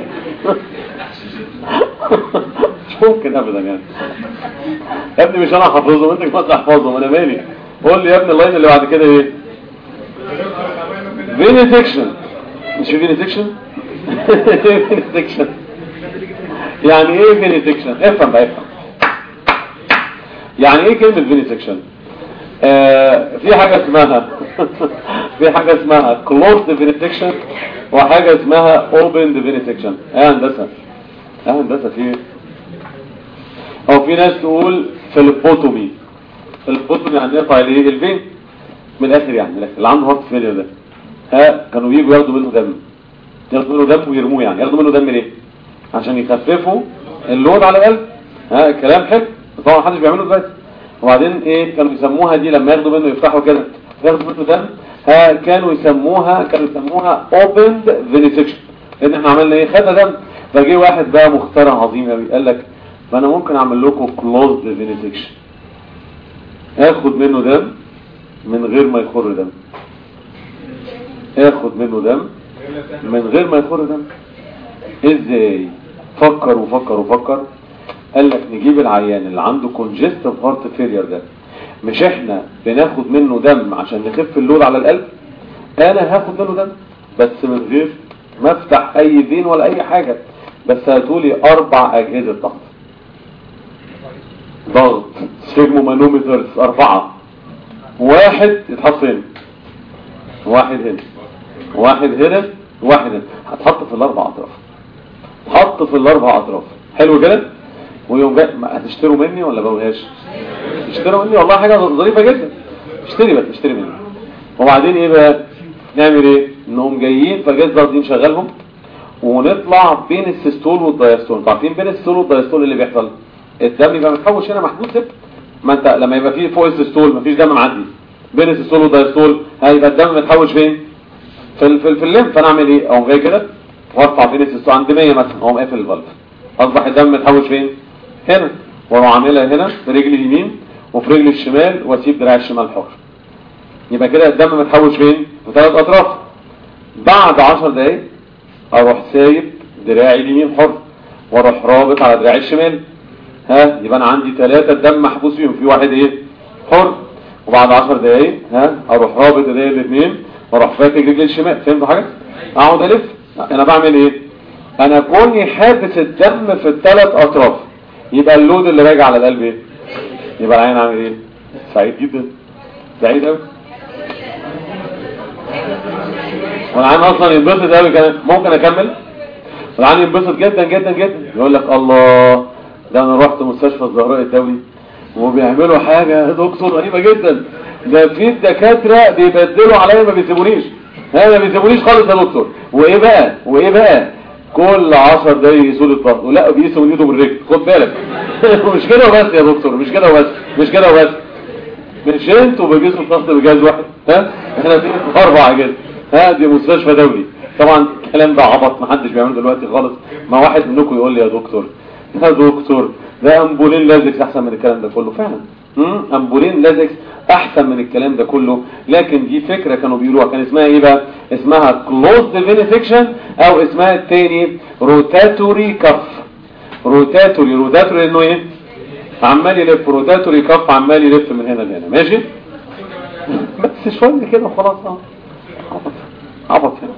مش ممكن ابدا يعني يا ابني مش انا حافظهم انت كمان تحفظهم انا مالي قول لي يا ابني اللاين اللي بعد كده ايه فينيسكشن مش في فينيسكشن فينيسكشن يعني ايه فينيسكشن افهم بقى افهم يعني ايه كلمة فينيسكشن آه في حاجة اسمها في حاجة اسمها closed فينيسكشن وحاجة اسمها opened فينيسكشن ايه هندسة ايه هندسة في ايه او في ناس تقول فيلبوتومي فيلبوتومي يعني يقطع الايه الفين من الاخر يعني من الاخر اللي عنده هارت فيلير ده ها كانوا بييجوا ياخدوا منه دم ياخدوا منه دم ويرموه يعني ياخدوا منه دم ليه عشان يخففوا اللود على القلب ها كلام حلو طبعا محدش بيعمله دلوقتي وبعدين ايه كانوا يسموها دي لما ياخدوا منه يفتحوا كده ياخدوا منه دم ها كانوا يسموها كانوا يسموها opened venesection لان احنا عملنا ايه خدنا دم فجه واحد بقى مخترع عظيم قوي قال لك ما انا ممكن اعمل لكم closed venesection اخد منه دم من غير ما يخر دم اخد منه دم من غير ما يخر دم ازاي فكر وفكر وفكر قال لك نجيب العيان اللي عنده congestive heart failure ده مش احنا بناخد منه دم عشان نخف اللود على القلب انا هاخد منه دم بس من غير ما افتح اي فين ولا اي حاجة بس هاتولي اربع اجهزة ضغط ضغط سيجمومانومترز اربعة واحد يتحط فين واحد هنا واحد هنا واحد هنا هتحط في الاربع اطراف حط في الاربع اطراف حلو كده ويوم جاي ما هتشتروا مني ولا بقولهاش تشتروا مني والله حاجه ظريفه جدا اشتري بقى اشتري مني وبعدين ايه بقى نعمل ايه انهم جايين فجاز ضغط نشغلهم ونطلع بين السيستول والدايستول انتوا عارفين بين السيستول والدايستول اللي بيحصل الدم يبقى متحوش هنا محدود زب ما انت لما يبقى فيه فوق السيستول مفيش دم معدي بين السيستول والدايستول هيبقى الدم متحوش فين في ال- في ال- في الليمف فانا اعمل ايه اقوم جاي كده وارفع بين السيستول عند 100 مثلا اقوم قافل الفالف اصبح الدم متحوش فين هنا واروح عاملها هنا في رجلي اليمين وفي رجلي الشمال واسيب دراعي الشمال حر يبقى كده الدم متحوش فين في ثلاث اطراف بعد 10 دقايق اروح سايب دراعي اليمين حر واروح رابط على دراعي الشمال ها يبقى انا عندي ثلاثة الدم محبوس فيهم في واحد ايه حر وبعد 10 دقايق ها اروح رابط ايديا الاثنين واروح فاتك رجلي الشمال فهمتوا حاجه اقعد الف انا بعمل ايه انا كوني حابس الدم في الثلاث اطراف يبقى اللود اللي راجع على القلب ايه يبقى العين عامل ايه سعيد جدا سعيد قوي والعين اصلا ينبسط قوي كمان ممكن اكمل العين ينبسط جدا جدا جدا يقول لك الله ده انا رحت مستشفى الزهراء الدولي وبيعملوا حاجة يا دكتور غريبة جدا ده في الدكاترة بيبدلوا عليا ما بيسيبونيش ها ما بيسيبونيش خالص يا دكتور وايه بقى وايه بقى كل 10 دقايق يقيسوا لي الضغط ولا بيقيسوا من ايده بالرجل خد بالك مش كده وبس يا دكتور مش كده وبس مش كده وبس مش انتوا بتقيسوا الضغط بجهاز واحد ها احنا في اربع اجهزه ها دي مستشفى دولي طبعا الكلام ده عبط محدش بيعمله دلوقتي خالص ما واحد منكم يقول لي يا دكتور يا دكتور ده امبولين لازكس احسن من الكلام ده كله فعلا امم امبولين لازكس احسن من الكلام ده كله لكن دي فكره كانوا بيقولوها كان اسمها ايه بقى اسمها كلوزد فينيفيكشن او اسمها التاني روتاتوري كف روتاتوري روتاتوري انه ايه عمال يلف روتاتوري كف عمال يلف من هنا لهنا ماشي بس شويه كده وخلاص اه عبط عبط يعني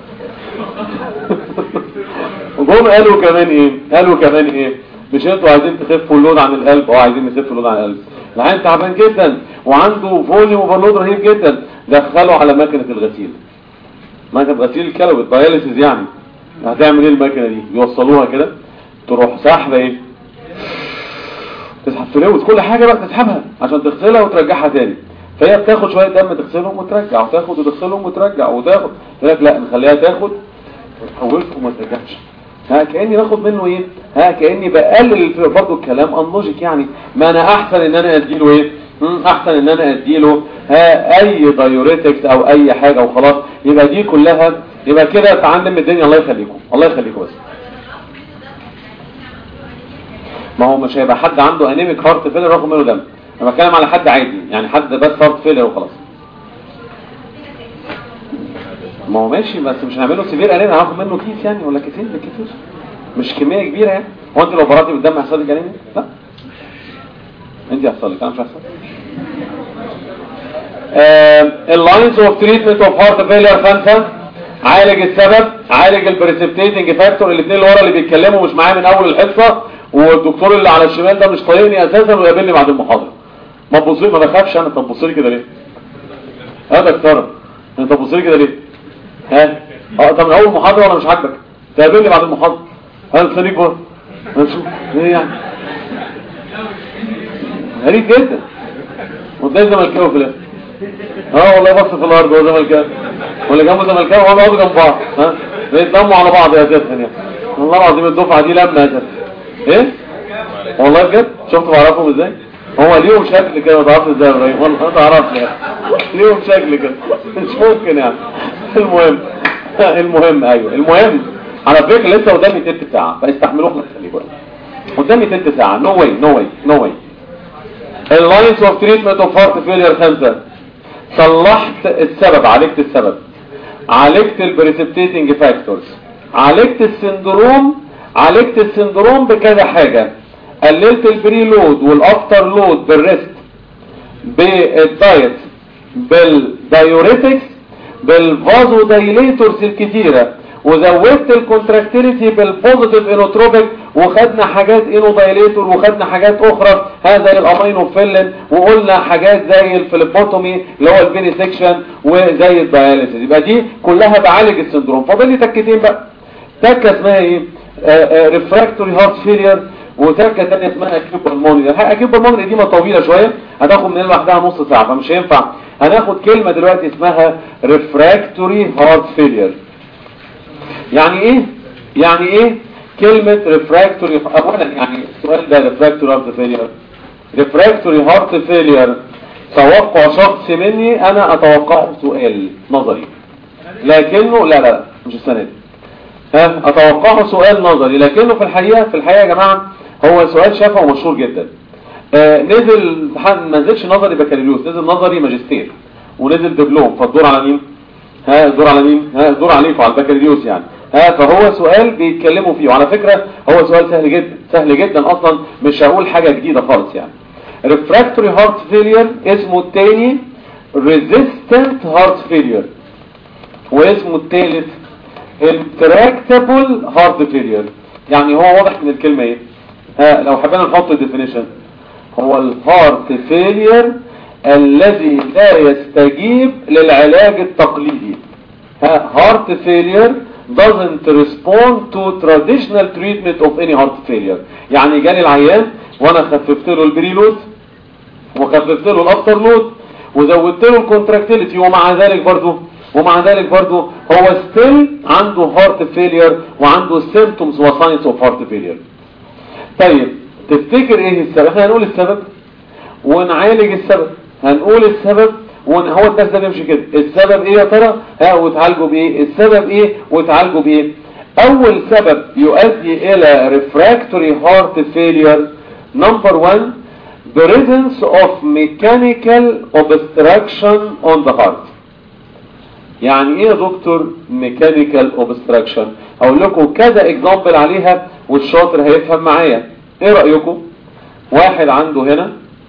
وجم قالوا كمان ايه قالوا كمان ايه مش انتوا عايزين تخفوا اللود عن القلب اه عايزين نخف اللود عن القلب العين تعبان جدا وعنده فوليوم اوفرلود رهيب جدا دخلوا على ماكينه الغسيل ماكينه غسيل الكلوي الداياليسيس يعني هتعمل ايه الماكينه دي يوصلوها كده تروح سحبه ايه تسحب فلوس كل حاجه بقى تسحبها عشان تغسلها وترجعها تاني فهي بتاخد شويه دم تغسلهم وترجع وتاخد وتغسلهم وترجع وتاخد يقول لك لا نخليها تاخد وتحولهم وما ترجعش ها كاني باخد منه ايه ها كاني بقلل برضه الكلام انلوجيك يعني ما انا احسن ان انا اديله ايه مم، احسن ان انا اديله ها اي دايوريتكس او اي حاجه وخلاص يبقى دي كلها يبقى كده تعلم الدنيا الله يخليكم الله يخليكم بس ما هو مش هيبقى حد عنده انيميك هارت فيلر رغم منه دم انا بتكلم على حد عادي يعني حد بس هارت فيلر وخلاص ما هو ماشي بس مش هنعمله سيفير انيميا هاخد منه كيس يعني ولا كيسين بالكتير مش كميه كبيره يعني هو انت لو براتي بالدم هيحصل لك انيميا لا انت هيحصل لك انا مش هيحصل اللاينز اوف تريتمنت اوف هارت فيلر خمسه عالج السبب عالج البريسبتيتنج فاكتور الاثنين اللي ورا اللي بيتكلموا مش معايا من اول الحصه والدكتور اللي على الشمال ده مش طايقني اساسا ويقابلني بعد المحاضره ما تبص ما بخافش انا طب بص لي كده ليه هذا دكتور انت بص لي كده ليه ها اه طب من اول محاضره ولا مش عاجبك تقابلني بعد المحاضره هل خليك بره هنشوف ايه يعني غريب جدا وتلاقي زملكاوي في الاخر اه والله بص في الارض هو زملكاوي واللي جنبه زملكاوي وهم يقعدوا جنب بعض ها بيتلموا على بعض يا اساسا يعني والله العظيم الدفعه دي لما اساسا ايه والله بجد شفت بعرفهم ازاي هو ليهم شكل كده ما تعرفش ازاي يا ابراهيم والله ما تعرفش يعني ليهم شكل كده مش ممكن يعني المهم المهم ايوه المهم على فكره لسه قدامي تلت ساعه فاستحملوه خلي بالك قدامي تلت ساعه نو واي نو واي نو واي اللاينز اوف تريتمنت اوف هارت فيلير خمسه صلحت السبب عالجت السبب عالجت البريسبتيتنج فاكتورز عالجت السندروم عالجت السندروم بكذا حاجة قللت البري لود والافتر لود بالريست بالدايت بالدايوريتكس بالفازو دايليتورز الكتيرة وزودت الكونتراكتيليتي بالبوزيتيف انوتروبيك وخدنا حاجات انو دايليتور وخدنا حاجات اخرى هذا الامينوفيلين وقلنا حاجات زي الفليبوتومي اللي هو الفيني سيكشن وزي الداياليسيس يبقى دي كلها بعالج السندروم فاضل لي تكتين بقى تكه اسمها ايه ريفراكتوري هارت فيلير وتكه ثانيه اسمها اكيوب بالمونري اكيوب بالمونري دي ما طويله شويه هتاخد من لوحدها نص ساعه فمش هينفع هناخد كلمه دلوقتي اسمها ريفراكتوري هارت فيلير يعني ايه يعني ايه كلمة ريفراكتوري اولا يعني السؤال ده ريفراكتوري هارت فيلير ريفراكتوري هارت فيلير توقع شخص مني انا اتوقعه سؤال نظري لكنه لا لا مش السنة دي ها اتوقعه سؤال نظري لكنه في الحقيقة في الحقيقة يا جماعة هو سؤال شافه ومشهور جدا آه نزل ما نزلش نظري بكالوريوس نزل نظري ماجستير ونزل دبلوم فالدور على مين ها الدور على مين ها الدور عليكم على البكالوريوس يعني ها فهو سؤال بيتكلموا فيه وعلى فكرة هو سؤال سهل جدا سهل جدا اصلا مش هقول حاجة جديدة خالص يعني refractory heart failure اسمه التاني resistant heart failure واسمه التالت intractable heart failure يعني هو واضح من الكلمة ايه ها لو حبينا نحط الديفينيشن هو الهارت فيلير الذي لا يستجيب للعلاج التقليدي ها heart failure doesn't respond to traditional treatment of any heart failure يعني جالي العيان وانا خففت له البريلود وخففت له الافتر لود وزودت له الكونتراكتيليتي ومع ذلك برضه ومع ذلك برضه هو ستيل عنده هارت فيلير وعنده symptoms وساينس اوف هارت فيلير طيب تفتكر ايه السبب احنا هنقول السبب ونعالج السبب هنقول السبب وان هو الدرس ده بيمشي كده السبب ايه يا ترى ها وتعالجوا بايه السبب ايه وتعالجوا بايه اول سبب يؤدي الى refractory heart failure number one presence of mechanical obstruction on the heart يعني ايه يا دكتور mechanical obstruction اقول لكم كذا اكزامبل عليها والشاطر هيفهم معايا ايه رأيكم واحد عنده هنا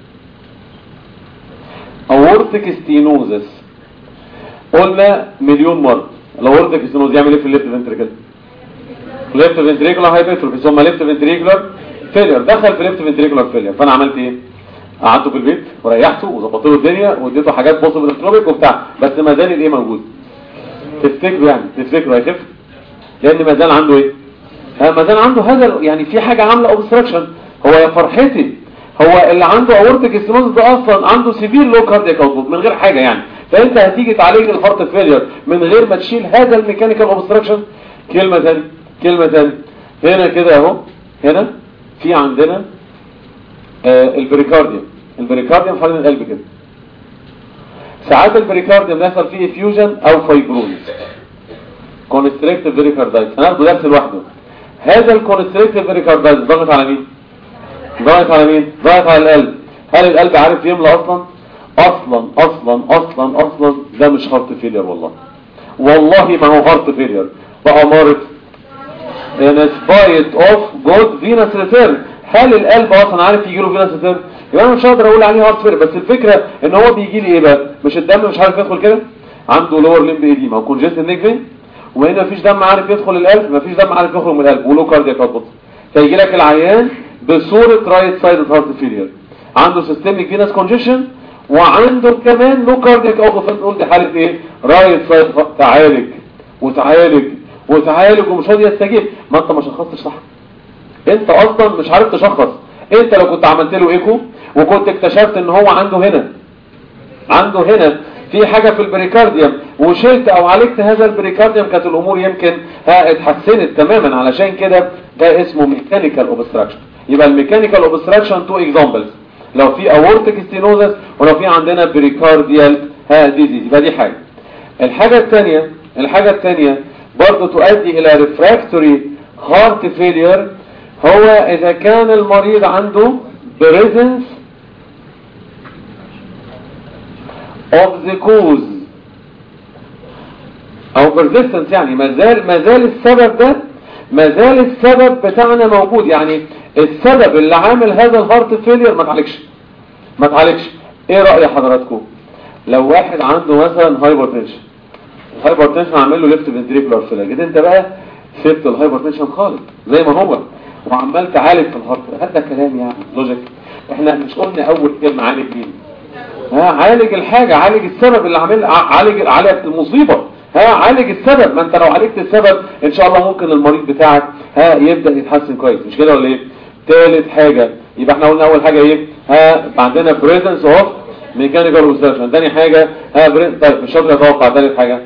اورتك ستينوزس قلنا مليون مرة الاورتك ستينوز يعمل ايه في الليفت فنتريكل ليفت فنتريكولار هايبرتروفي ثم ليفت فنتريكولار فيلير دخل في ليفت فنتريكولار فيلير فانا عملت ايه قعدته في البيت وريحته وظبطت له الدنيا واديته حاجات بوسيبل الكتروبيك وبتاع بس ما زال الايه موجود تفتكروا يعني تفتكروا هيخف لان ما زال عنده ايه ها ما زال عنده هذا يعني في حاجه عامله اوبستراكشن هو يا فرحتي هو اللي عنده اورتيك ستينوز ده اصلا عنده سيفير لو كاردياك اوتبوت من غير حاجه يعني فانت هتيجي تعالج الهارت فيلير من غير ما تشيل هذا الميكانيكال اوبستراكشن كلمه ثانيه كلمه ثانيه هنا كده اهو هنا في عندنا آه البريكارديوم البريكارديوم حوالين القلب كده ساعات البريكارديوم بيحصل فيه فيوجن او فايبروز كونستريكتيف بريكاردايتس هناخده درس لوحده هذا الكونستريكتيف بريكاردايتس ضغط على مين ضغط على مين ضغط على القلب هل القلب عارف يملى اصلا اصلا اصلا اصلا اصلا ده مش هارت فيلير والله والله ما هو هارت فيلير بأمارة in spite of good venous return هل القلب اصلا عارف يجي له فينس ريتيرن يبقى انا مش هقدر اقول عليه هارت فيلير بس الفكره ان هو بيجي لي ايه بقى مش الدم مش عارف يدخل كده عنده لور ليمب ايديما وكونجستد نيك فين وهنا مفيش دم عارف يدخل القلب مفيش دم عارف يخرج من القلب ولو كاردياك اوتبوت فيجي لك العيان بصوره رايت سايد هارت فيلير عنده سيستميك فينس كونجيشن وعنده كمان لو كاردياك اوتبوت نقول دي حاله ايه رايت سايد تعالج وتعالج وتعالج ومش راضي يستجيب ما انت ما شخصتش صح انت اصلا مش عارف تشخص انت لو كنت عملت له ايكو وكنت اكتشفت ان هو عنده هنا عنده هنا في حاجة في البريكارديوم وشلت او عالجت هذا البريكارديوم كانت الامور يمكن ها اتحسنت تماما علشان كده ده اسمه ميكانيكال اوبستراكشن يبقى الميكانيكال اوبستراكشن تو اكزامبلز لو في اورتيك ستينوزس ولو في عندنا بريكارديال ها ديزيز يبقى دي حاجة الحاجة الثانية الحاجة الثانية برضه تؤدي الى ريفراكتوري هارت فيلير هو اذا كان المريض عنده presence of the cause او persistence يعني ما زال ما زال السبب ده ما زال السبب بتاعنا موجود يعني السبب اللي عامل هذا الهارت فيلير ما اتعالجش ما اتعالجش ايه رأي حضراتكم لو واحد عنده مثلا هايبرتنشن الهايبرتنشن عامل له ليفت فنتريكولار فيلر جدا انت بقى سبت الهايبرتنشن خالص زي ما هو وعمال تعالج في الهارت هذا كلام يعني لوجيك احنا مش قلنا اول كلمه عالج مين ها عالج الحاجة عالج السبب اللي عامل عالج عالج المصيبة ها عالج السبب ما انت لو عالجت السبب ان شاء الله ممكن المريض بتاعك ها يبدأ يتحسن كويس مش كده ولا ايه ثالث حاجة يبقى احنا قلنا اول حاجة ايه ها عندنا presence of mechanical obstruction تاني حاجة ها بري... طيب مش قادر اتوقع ثالث حاجة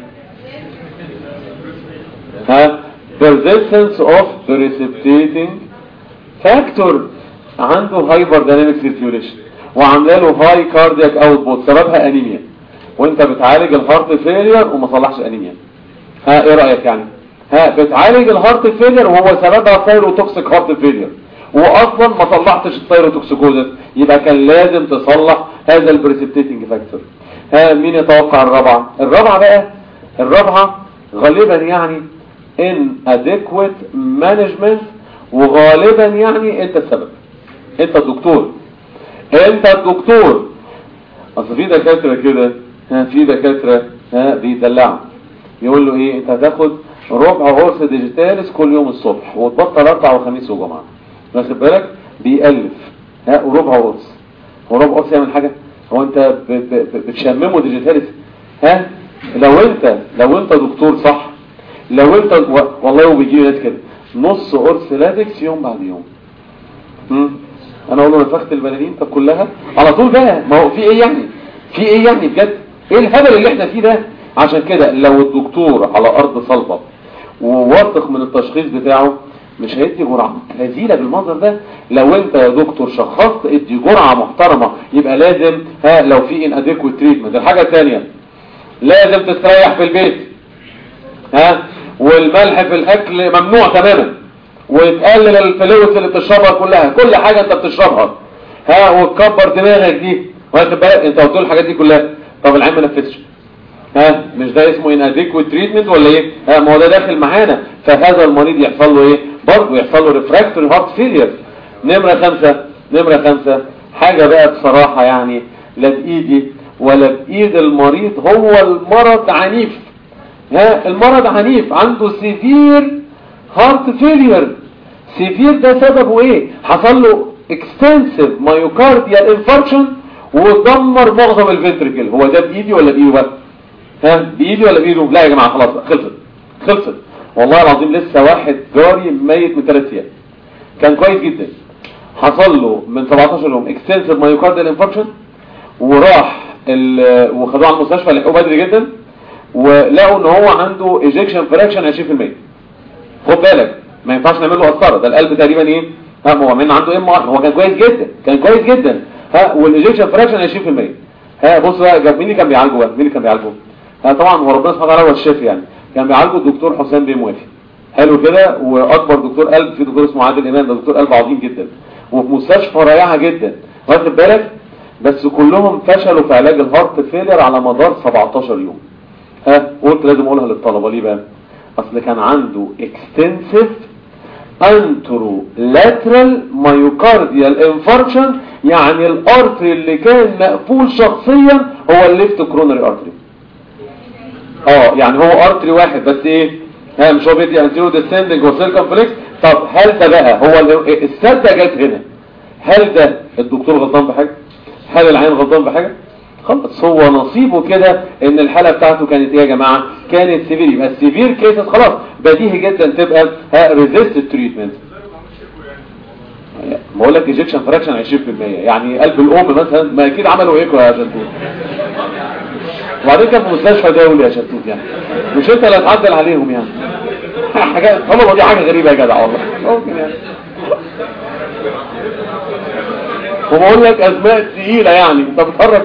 ها persistence of precipitating factor عنده hyper dynamic circulation وعامله له هاي كاردياك اوتبوت سببها انيميا وانت بتعالج الهارت فيلير وما صلحش انيميا ها ايه رايك يعني ها بتعالج الهارت فيلير وهو سببها ثايروتوكسيك هارت فيلير واصلا ما صلحتش الثايروتوكسيكوزس يبقى كان لازم تصلح هذا البريسبتيتنج فاكتور ها مين يتوقع الرابعه الرابعه بقى الرابعه غالبا يعني ان adequate management وغالبا يعني انت السبب انت الدكتور انت الدكتور اصل في دكاتره كده ها في دكاتره ها بيدلعوا يقول له ايه انت هتاخد ربع قرص ديجيتالس كل يوم الصبح وتبطل اربع وخميس وجمعه واخد بالك بيألف ها وربع قرص هو ربع قرص يعمل حاجه هو انت ب- ب- ب- بتشممه ديجيتالس ها لو انت لو انت دكتور صح لو انت و- والله وبيجي لي ناس كده نص قرص لاتكس يوم بعد يوم مم. انا اقول له نفخت البلالين طب كلها على طول بقى ما هو في ايه يعني في ايه يعني بجد ايه الهبل اللي احنا فيه ده عشان كده لو الدكتور على ارض صلبة وواثق من التشخيص بتاعه مش هيدي جرعة هزيلة بالمنظر ده لو انت يا دكتور شخصت ادي جرعة محترمة يبقى لازم ها لو في ان اديكويت تريتمنت الحاجة الثانية لازم تستريح في البيت ها والملح في الاكل ممنوع تماما وتقلل الفلوس اللي بتشربها كلها كل حاجة انت بتشربها ها وتكبر دماغك دي واخد بالك انت قلت له الحاجات دي كلها طب العين ما نفذش ها مش ده اسمه ان اديكويت تريتمنت ولا ايه ها ما هو ده داخل معانا فهذا المريض يحصل له ايه برضه يحصل له ريفراكتوري هارت فيلير نمره خمسة نمره خمسة حاجة بقى بصراحة يعني لا بايدي ولا بايد المريض هو المرض عنيف ها المرض عنيف عنده سيفير هارت فيلير سيفير ده سببه ايه حصل له اكستنسيف مايوكارديال انفاركشن ودمر معظم الفنتريكل هو ده بايدي ولا بايده بقى ها بايدي ولا بايده لا يا جماعه خلاص بقى خلصت خلصت والله العظيم لسه واحد جاري ميت من ثلاث ايام كان كويس جدا حصل له من 17 يوم اكستنسيف مايوكارديال انفاركشن وراح ال- وخدوه على المستشفى لحقوه بدري جدا ولقوا ان هو عنده ايجكشن فراكشن 20% خد بالك ما ينفعش نعمل له قسطره ده القلب تقريبا ايه ها هو من عنده ام ار هو كان كويس جدا كان كويس جدا ها والايجكشن فراكشن 20% ها بص بقى جاب مين اللي كان بيعالجه بقى مين اللي كان بيعالجه ها طبعا هو ربنا سبحانه وتعالى هو الشافي يعني كان بيعالجه الدكتور حسام بيه موافي حلو كده واكبر دكتور قلب في دكتور اسمه عادل امام ده دكتور قلب عظيم جدا وفي مستشفى رائعه جدا واخد بالك بس كلهم فشلوا في علاج الهارت فيلر على مدار 17 يوم ها قلت لازم اقولها للطلبه ليه بقى اصل كان عنده extensive anterolateral myocardial infarction يعني الارتري اللي كان مقفول شخصيا هو الليفت كرونري ارتري اه يعني هو ارتري واحد بس ايه ها مش هو بيدي انتيرو ديسندنج وسيركمفلكس طب هل ده بقى هو ال- السده جت هنا هل ده الدكتور غلطان بحاجه هل العين غلطان بحاجه خلاص هو نصيبه كده ان الحاله بتاعته كانت ايه يا جماعه كانت سيفير يبقى السيفير كيسز خلاص بديهي جدا تبقى ريزيست تريتمنت بقول لك ايجكشن فراكشن 20% يعني قلب الام مثلا ما اكيد عملوا ايكو يا شلتوت وبعدين كان في مستشفى دولي يا شلتوت يعني مش انت اللي هتعدل عليهم يعني حاجه طبعا دي حاجه غريبه يا جدع والله ممكن يعني وبقول لك اسماء تقيله يعني انت بتهرج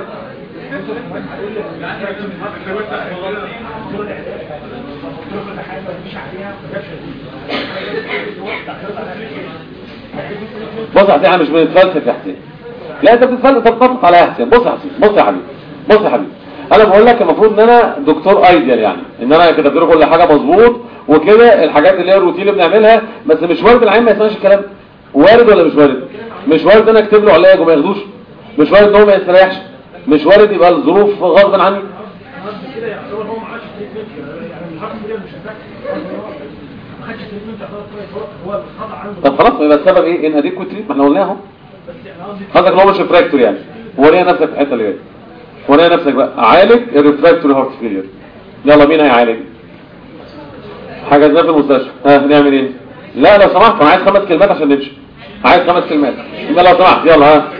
بص يا حسين مش بنتفلسف يا حسين لا انت بتتفلسف انت بتطبق على يا حسين بص يا حسين بص يا حبيبي بص يا حبيبي انا بقول لك المفروض ان انا دكتور ايديال يعني ان انا كتبت له كل حاجه مظبوط وكده الحاجات اللي هي الروتين اللي بنعملها بس مش وارد العين ما يسمعش الكلام ده. وارد ولا مش وارد مش وارد انا اكتب له علاج وما ياخدوش مش وارد ان هو ما يستريحش مش وارد يبقى الظروف غصب عني قصدي كده يعتبر هو ما عادش تريتمنت يعني الحكم ده مش هتاك ما خدش تريتمنت يعتبر كويس هو هو الخطا عنده طب خلاص يبقى السبب ايه ان اديك كنت ما احنا قلناها اهو بس يعني قصدي قصدك ان هو مش ريفراكتور يعني وريها نفسك في الحته اللي جايه وريها نفسك بقى عالج الريفراكتوري هارت فيلير يلا مين هيعالج حجزناه في المستشفى ها نعمل ايه لا لو سمحت انا عايز خمس كلمات عشان نمشي عايز خمس كلمات يبقى لو سمحت يلا ها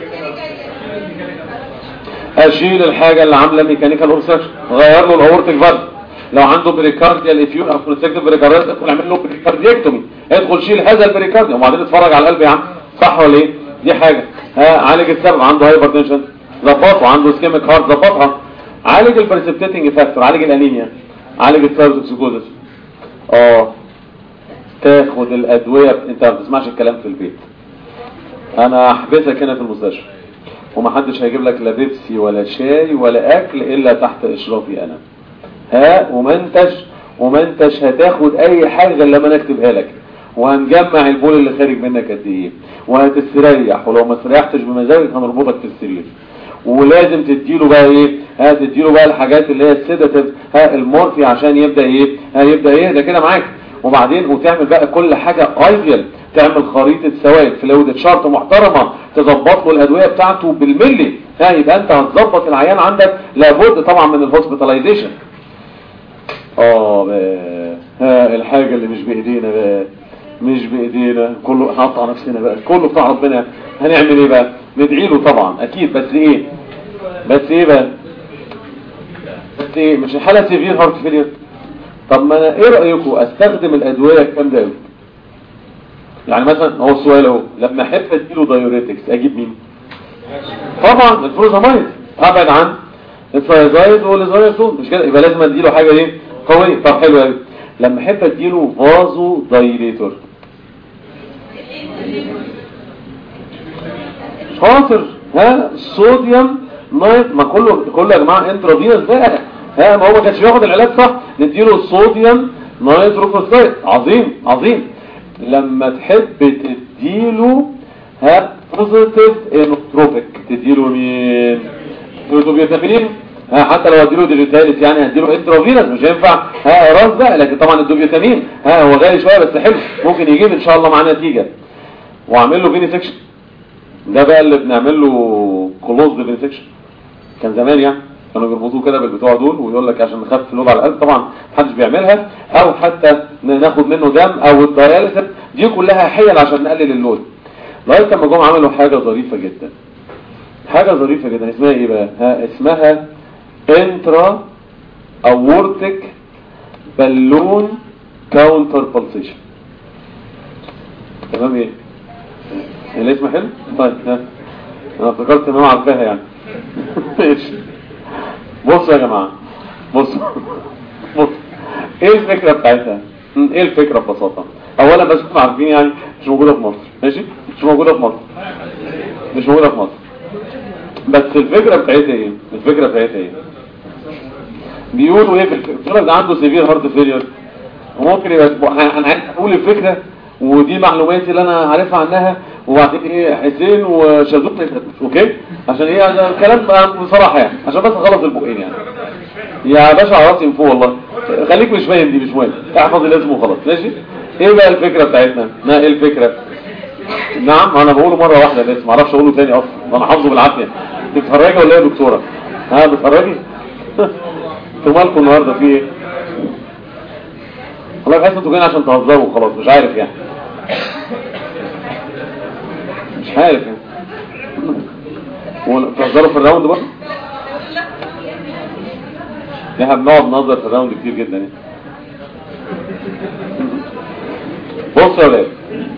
اشيل الحاجه اللي عامله ميكانيكال اورسكشن غير له الاورتيك فالف لو عنده بريكارديال افيون او بروتكتيف بريكارديال ادخل اعمل له بريكارديكتومي ادخل شيل هذا البريكارديوم وبعدين اتفرج على القلب يا عم صح ولا ايه دي حاجه ها عالج السبب عنده هايبرتنشن ظبطه عنده سكيميك هارت ظبطها عالج البريسبتيتنج فاكتور عالج الانيميا عالج الثيروتوكسيكوزس اه تاخد الادويه انت ما بتسمعش الكلام في البيت انا هحبسك هنا في المستشفى ومحدش هيجيب لك لا بيبسي ولا شاي ولا اكل الا تحت اشرافي انا ها وما انتش وما انتش هتاخد اي حاجه غير لما انا اكتبها لك وهنجمع البول اللي خارج منك قد ايه وهتستريح ولو ما استريحتش بمزاجك هنربطك في السرير ولازم تديله بقى ايه ها تديله بقى الحاجات اللي هي السيداتيف ها المورفي عشان يبدا ايه ها يبدا يهدى كده معاك وبعدين وتعمل بقى كل حاجه ايديال تعمل خريطه سوائل فلويد شارت محترمه تظبط له الادويه بتاعته بالملي ها يبقى انت هتظبط العيان عندك لابد طبعا من الهوسبيتاليزيشن اه بقى ها الحاجه اللي مش بايدينا بقى مش بايدينا كله هنقطع نفسنا بقى كله بتاع ربنا هنعمل ايه بقى ندعي له طبعا اكيد بس ايه بس ايه بقى بس ايه مش الحاله سيفير هارت فيلير طب ما انا ايه رايكم استخدم الادويه الكام ده يعني مثلا هو السؤال اهو لما احب اديله دايوريتكس اجيب مين طبعا الفروزامايد ابعد عن الثايزايد والازايزون مش كده يبقى لازم اديله حاجه ايه قويه طب حلو قوي لما احب اديله فازو دايليتور شاطر ها صوديوم نايت ما كله كله يا جماعه انترافينوس بقى ها ما هو ما كانش بياخد العلاج صح نديله الصوديوم نايتروفوسفات عظيم عظيم لما تحب تديله ها بوزيتيف انوتروبيك تديله مين دوبيوتامين ها حتى لو اديله ديجيتاليس يعني هديله انترافينوس مش هينفع ها راس بقى لكن طبعا الدوبيوتامين ها هو غالي شويه بس حلو ممكن يجيب ان شاء الله معاه نتيجه واعمل له فيني سكشن ده بقى اللي بنعمل له كلوز فيني سكشن كان زمان يعني كانوا بيربطوه كده بالبتوع دول ويقول لك عشان نخفف اللود على القلب طبعا محدش بيعملها او حتى ناخد منه دم او الدياليسيس دي كلها حيل عشان نقلل اللود لغايه لما جم عملوا حاجه ظريفه جدا حاجه ظريفه جدا اسمها ايه بقى ها اسمها انترا اورتيك بالون كاونتر بالسيشن تمام ايه الاسم حلو طيب ها انا افتكرت ان انا عارفاها يعني ماشي بصوا يا جماعة بصوا بصوا ايه الفكرة بتاعتها م، ايه الفكرة ببساطة اولا بس انتوا عارفين يعني مش موجودة في مصر ماشي مش موجودة في مصر مش موجودة في مصر بس الفكرة بتاعتها ايه الفكرة بتاعتها ايه بيقولوا ايه في الفكرة ده عنده سيفير هارت فيلير وممكن يبقى انا عايز اقول الفكرة ودي معلوماتي اللي انا عارفها عنها وبعدين ايه حسين وشازوق اوكي عشان ايه عشان الكلام بقى بصراحه يعني عشان بس اخلص البقين يعني يا باشا على راسي من فوق والله خليك مش فاهم دي مش مهم احفظ الاسم وخلاص ماشي ايه بقى الفكره بتاعتنا ما ايه الفكره نعم انا بقوله مره واحده بس ما اعرفش اقوله تاني اصلا ده انا حافظه بالعافيه بتتفرجي ولا ايه يا دكتوره ها بتتفرجي انتوا مالكم النهارده في ايه والله بحس انتوا جايين عشان تهزروا وخلاص مش عارف يعني مش عارف يعني وتهزروا في الراوند برضه احنا بنقعد نهزر في الراوند كتير جدا يعني بص يا ولاد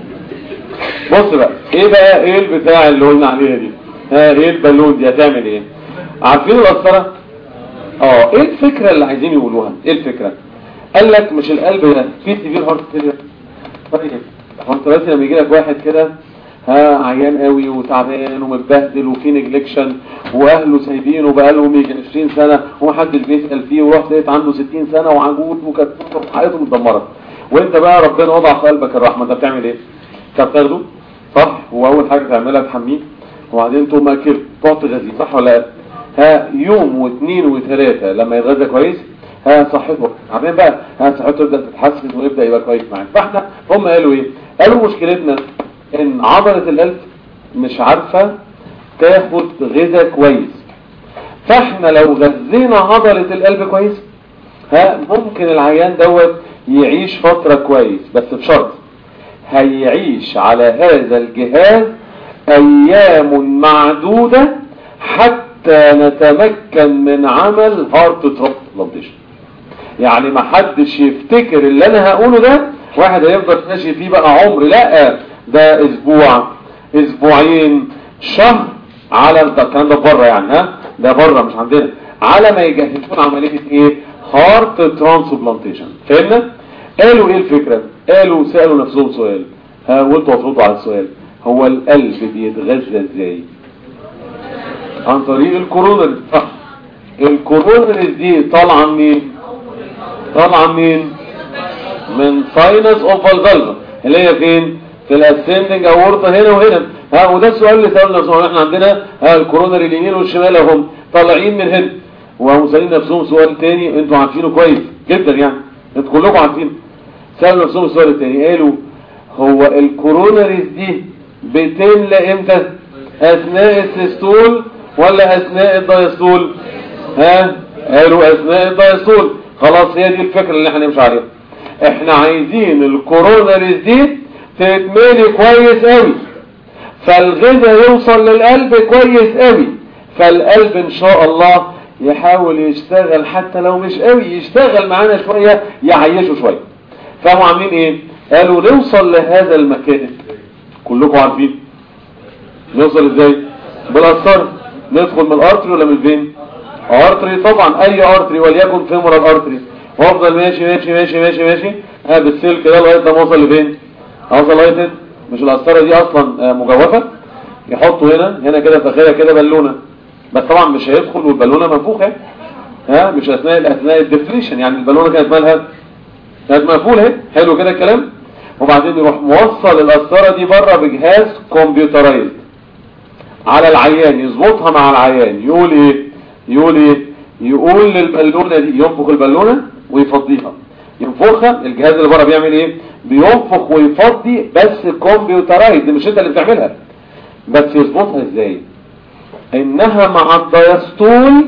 بص بقى ايه بقى ايه البتاع اللي قلنا عليها دي ها ايه البالون دي هتعمل ايه عارفين القسطره اه ايه الفكره اللي عايزين يقولوها ايه الفكره قال لك مش القلب ده في سيفير هارت فيلير طيب هو انت دلوقتي لما يجي لك واحد كده ها عيان قوي وتعبان ومتبهدل وفي نجلكشن واهله سايبينه بقالهم يجي 20 سنه ومحدش بيسال فيه ورحت لقيت عنده 60 سنه وعجوز وكتفوته وحياته متدمره وانت بقى ربنا وضع في قلبك الرحمه انت بتعمل ايه؟ انت بتاخده صح واول حاجه تعملها تحميه وبعدين تقوم اكل تقعد تغذيه صح ولا لا؟ ها يوم واثنين وثلاثه لما يتغذى كويس ها صحته عارفين بقى ها صحته تبدا تتحسن ويبدا يبقى كويس معاك فاحنا هم قالوا ايه؟ قالوا مشكلتنا ان عضله القلب مش عارفه تاخد غذاء كويس فاحنا لو غذينا عضله القلب كويس ها ممكن العيان دوت يعيش فتره كويس بس بشرط هيعيش على هذا الجهاز ايام معدوده حتى نتمكن من عمل هارت ترانسبلانتيشن يعني ما حدش يفتكر اللي انا هقوله ده واحد هيفضل ماشي فيه بقى عمر لا ده اسبوع اسبوعين شهر على ده الكلام ده بره يعني ها ده بره مش عندنا على ما يجهزون عمليه ايه هارت ترانسبلانتيشن فهمنا قالوا ايه الفكره قالوا سالوا نفسهم سؤال ها وانتوا هتردوا على السؤال هو القلب بيتغذى ازاي عن طريق الكورونري صح الكورونري دي طالعه منين طالعه منين من ساينس اوف فالفالفا اللي هي فين في الاسندنج اورطه هنا وهنا ها وده السؤال اللي سالنا نفسنا احنا عندنا ها الكورونري اليمين والشمال اهم طالعين من هنا وهم سالين نفسهم سؤال تاني انتوا عارفينه كويس جدا يعني انتوا كلكم عارفين سالوا نفسهم السؤال التاني قالوا هو الكورونريز دي بتملى امتى اثناء السيستول ولا اثناء الدايستول ها قالوا اثناء الدايستول خلاص هي دي الفكره اللي احنا نمشي عليها احنا عايزين الكورونريز دي تتملي كويس قوي فالغذاء يوصل للقلب كويس قوي فالقلب ان شاء الله يحاول يشتغل حتى لو مش قوي يشتغل معانا شوية يعيشه شوية فهم عاملين ايه قالوا نوصل لهذا المكان كلكم عارفين نوصل ازاي بالأثر ندخل من الارتري ولا من الفين ارتري طبعا اي ارتري وليكن فيمورال ارتري وافضل ماشي ماشي ماشي ماشي ماشي ها بالسلك ده لغايه لما اوصل لفين اوصل لغايه مش القسطره دي اصلا مجوفه يحطوا هنا هنا كده تخيل كده بالونه بس طبعا مش هيدخل والبالونه منفوخه ها مش اثناء اثناء الديفليشن يعني البالونه كانت مالها كانت مقفوله اهي حلو كده الكلام وبعدين يروح موصل القسطره دي بره بجهاز كمبيوترايزد على العيان يظبطها مع العيان يقول ايه يقول ايه يقول للبالونه دي ينفخ البالونه ويفضيها ينفخها الجهاز اللي بره بيعمل ايه بينفخ ويفضي بس كمبيوترايزد مش انت اللي بتعملها بس يظبطها ازاي انها مع الدايستول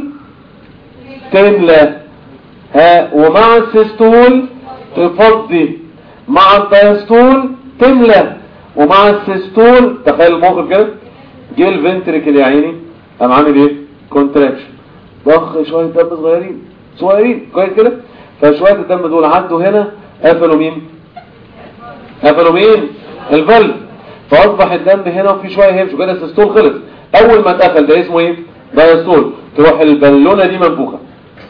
تملى ها ومع السيستول تفضي مع الدايستول تملى ومع السيستول تخيل الموقف كده جه الفنتريكل يا عيني قام عامل ايه كونتراكشن ضخ شويه دم صغيرين صغيرين كويس كده فشويه الدم دول عدوا هنا قفلوا مين قفلوا مين الفالف فاصبح الدم هنا وفي شويه هيمشوا كده السيستول خلص اول ما اتقفل ده اسمه ايه دايستول تروح البالونه دي منفوخه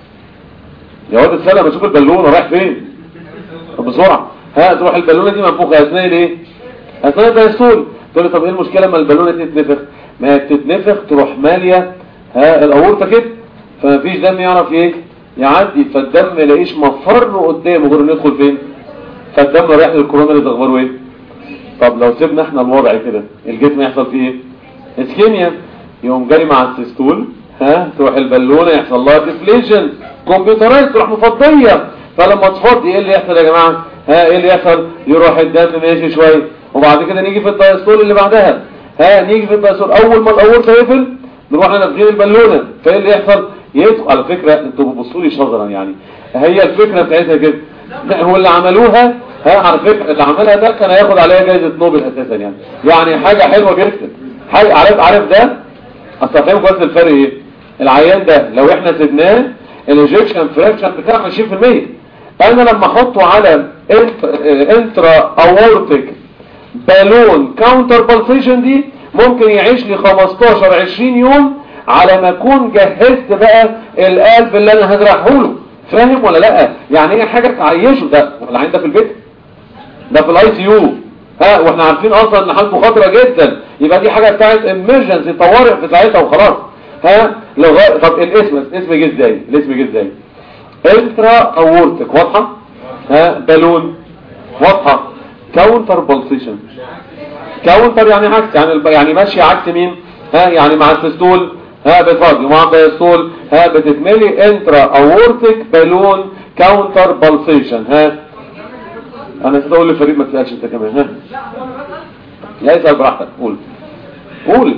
يا واد السلام اشوف البالونه رايح فين طب بسرعه ها تروح البالونه دي منفوخه اثناء الايه اثناء الدايستول تقول لي طب ايه المشكله لما البالونه دي تتنفخ ما هي بتتنفخ تروح ماليه ها الاورطه كده فمفيش دم يعرف ايه يعدي فالدم ما يلاقيش مفر قدامه غير انه يدخل فين فالدم رايح للكورونا اللي اخباره ايه طب لو سيبنا احنا الوضع كده الجسم يحصل فيه ايه اسكيميا يقوم جاري مع السيستول ها تروح البالونه يحصل لها ديفليشن كمبيوترايز تروح مفضيه فلما تفضي ايه اللي يحصل يا جماعه ها ايه اللي يحصل يروح الدم ماشي شويه وبعد كده نيجي في الدايستول اللي بعدها ها نيجي في الدايستول اول ما الاورطه يقفل نروح نفغين البالونه فايه اللي يحصل يدخل على فكره انتوا بتبصوا لي شظرا يعني هي الفكره بتاعتها كده لا هو اللي عملوها ها على فكره اللي عملها ده كان هياخد عليها جائزه نوبل اساسا يعني يعني حاجه حلوه جدا حاجه عارف عارف ده اصل فاهم كويس الفرق ايه العيان ده لو احنا سيبناه الايجكشن فراكشن بتاعه 20% انا لما احطه على انترا اورتيك بالون كاونتر بالفيشن دي ممكن يعيش لي 15 20 يوم على ما اكون جهزت بقى القلب اللي انا هجرحه له فاهم ولا لا يعني ايه حاجه تعيشه ده العين ده في البيت ده في الاي سي يو ها واحنا عارفين اصلا ان حالته خطره جدا يبقى دي حاجه بتاعت امرجنسي طوارئ في ساعتها وخلاص ها لغايه طب الاسم الاسم جه ازاي الاسم جه ازاي انترا اورتك واضحه ها بالون واضحه كاونتر بالسيشن كاونتر يعني عكس يعني الب- يعني ماشيه عكس مين ها يعني مع السيستول ها بتفاضي ومع الدايستول ها بتتملي انترا اورتك بالون كاونتر بالسيشن ها انا نسيت اقول لفريد ما تسالش انت كمان ها لا اسال براحتك قول قول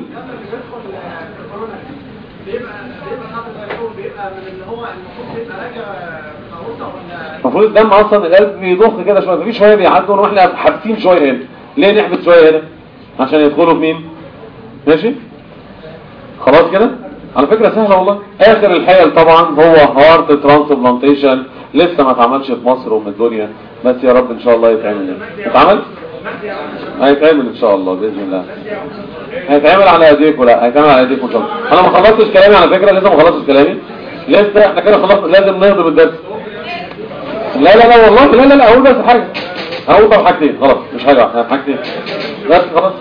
بيبقى بيبقى تحت الدايكور بيبقى من اللي هو المفروض بيبقى راجع الأورطة ولا المفروض الدم اصلا القلب بيضخ كده شويه في شويه بيعدوا واحنا حابسين شويه هنا ليه نحبس شويه هنا عشان يدخلوا في مين ماشي خلاص كده على فكره سهله والله اخر الحيل طبعا هو هارت ترانسبلانتيشن لسه ما اتعملش في مصر ومن الدنيا بس يا رب ان شاء الله يتعمل يعني. اتعمل هيتعمل ان شاء الله باذن الله هيتعمل على ايديكم لا هيتعمل على ايديكم ان شاء الله انا ما خلصتش كلامي على فكره لسه ما خلصتش كلامي لسه احنا كده خلاص لازم نهضم الدرس لا لا لا والله لا لا لا اقول بس حاجه اقول طب حاجتين خلاص مش حاجه واحده حاجتين بس خلاص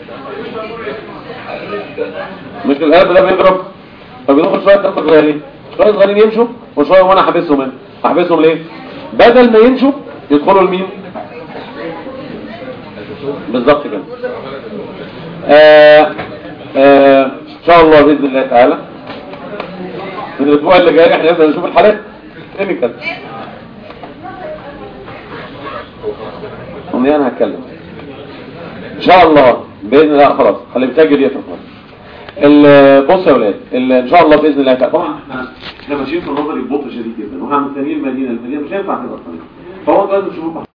مش القلب ده بيضرب فبيدخل شويه دم صغيرين شويه صغيرين يمشوا وشويه وانا حابسهم هنا احبسهم ليه بدل ما يمشوا يدخلوا لمين بالظبط كده آه آه ان شاء الله باذن الله تعالى من الاسبوع اللي جاي احنا نبدا نشوف الحالات كلينيكال امي انا هتكلم ان شاء الله باذن الله خلاص خلي بتسجل يفهم ال- بص يا ولاد ال- ان شاء الله باذن الله تعالى طبعا احنا احنا ماشيين في النظر ببطء شديد جدا واحنا مستنيين المدينه المدينه مش هينفع تبقى الطريق فهو انتوا لازم تشوفوا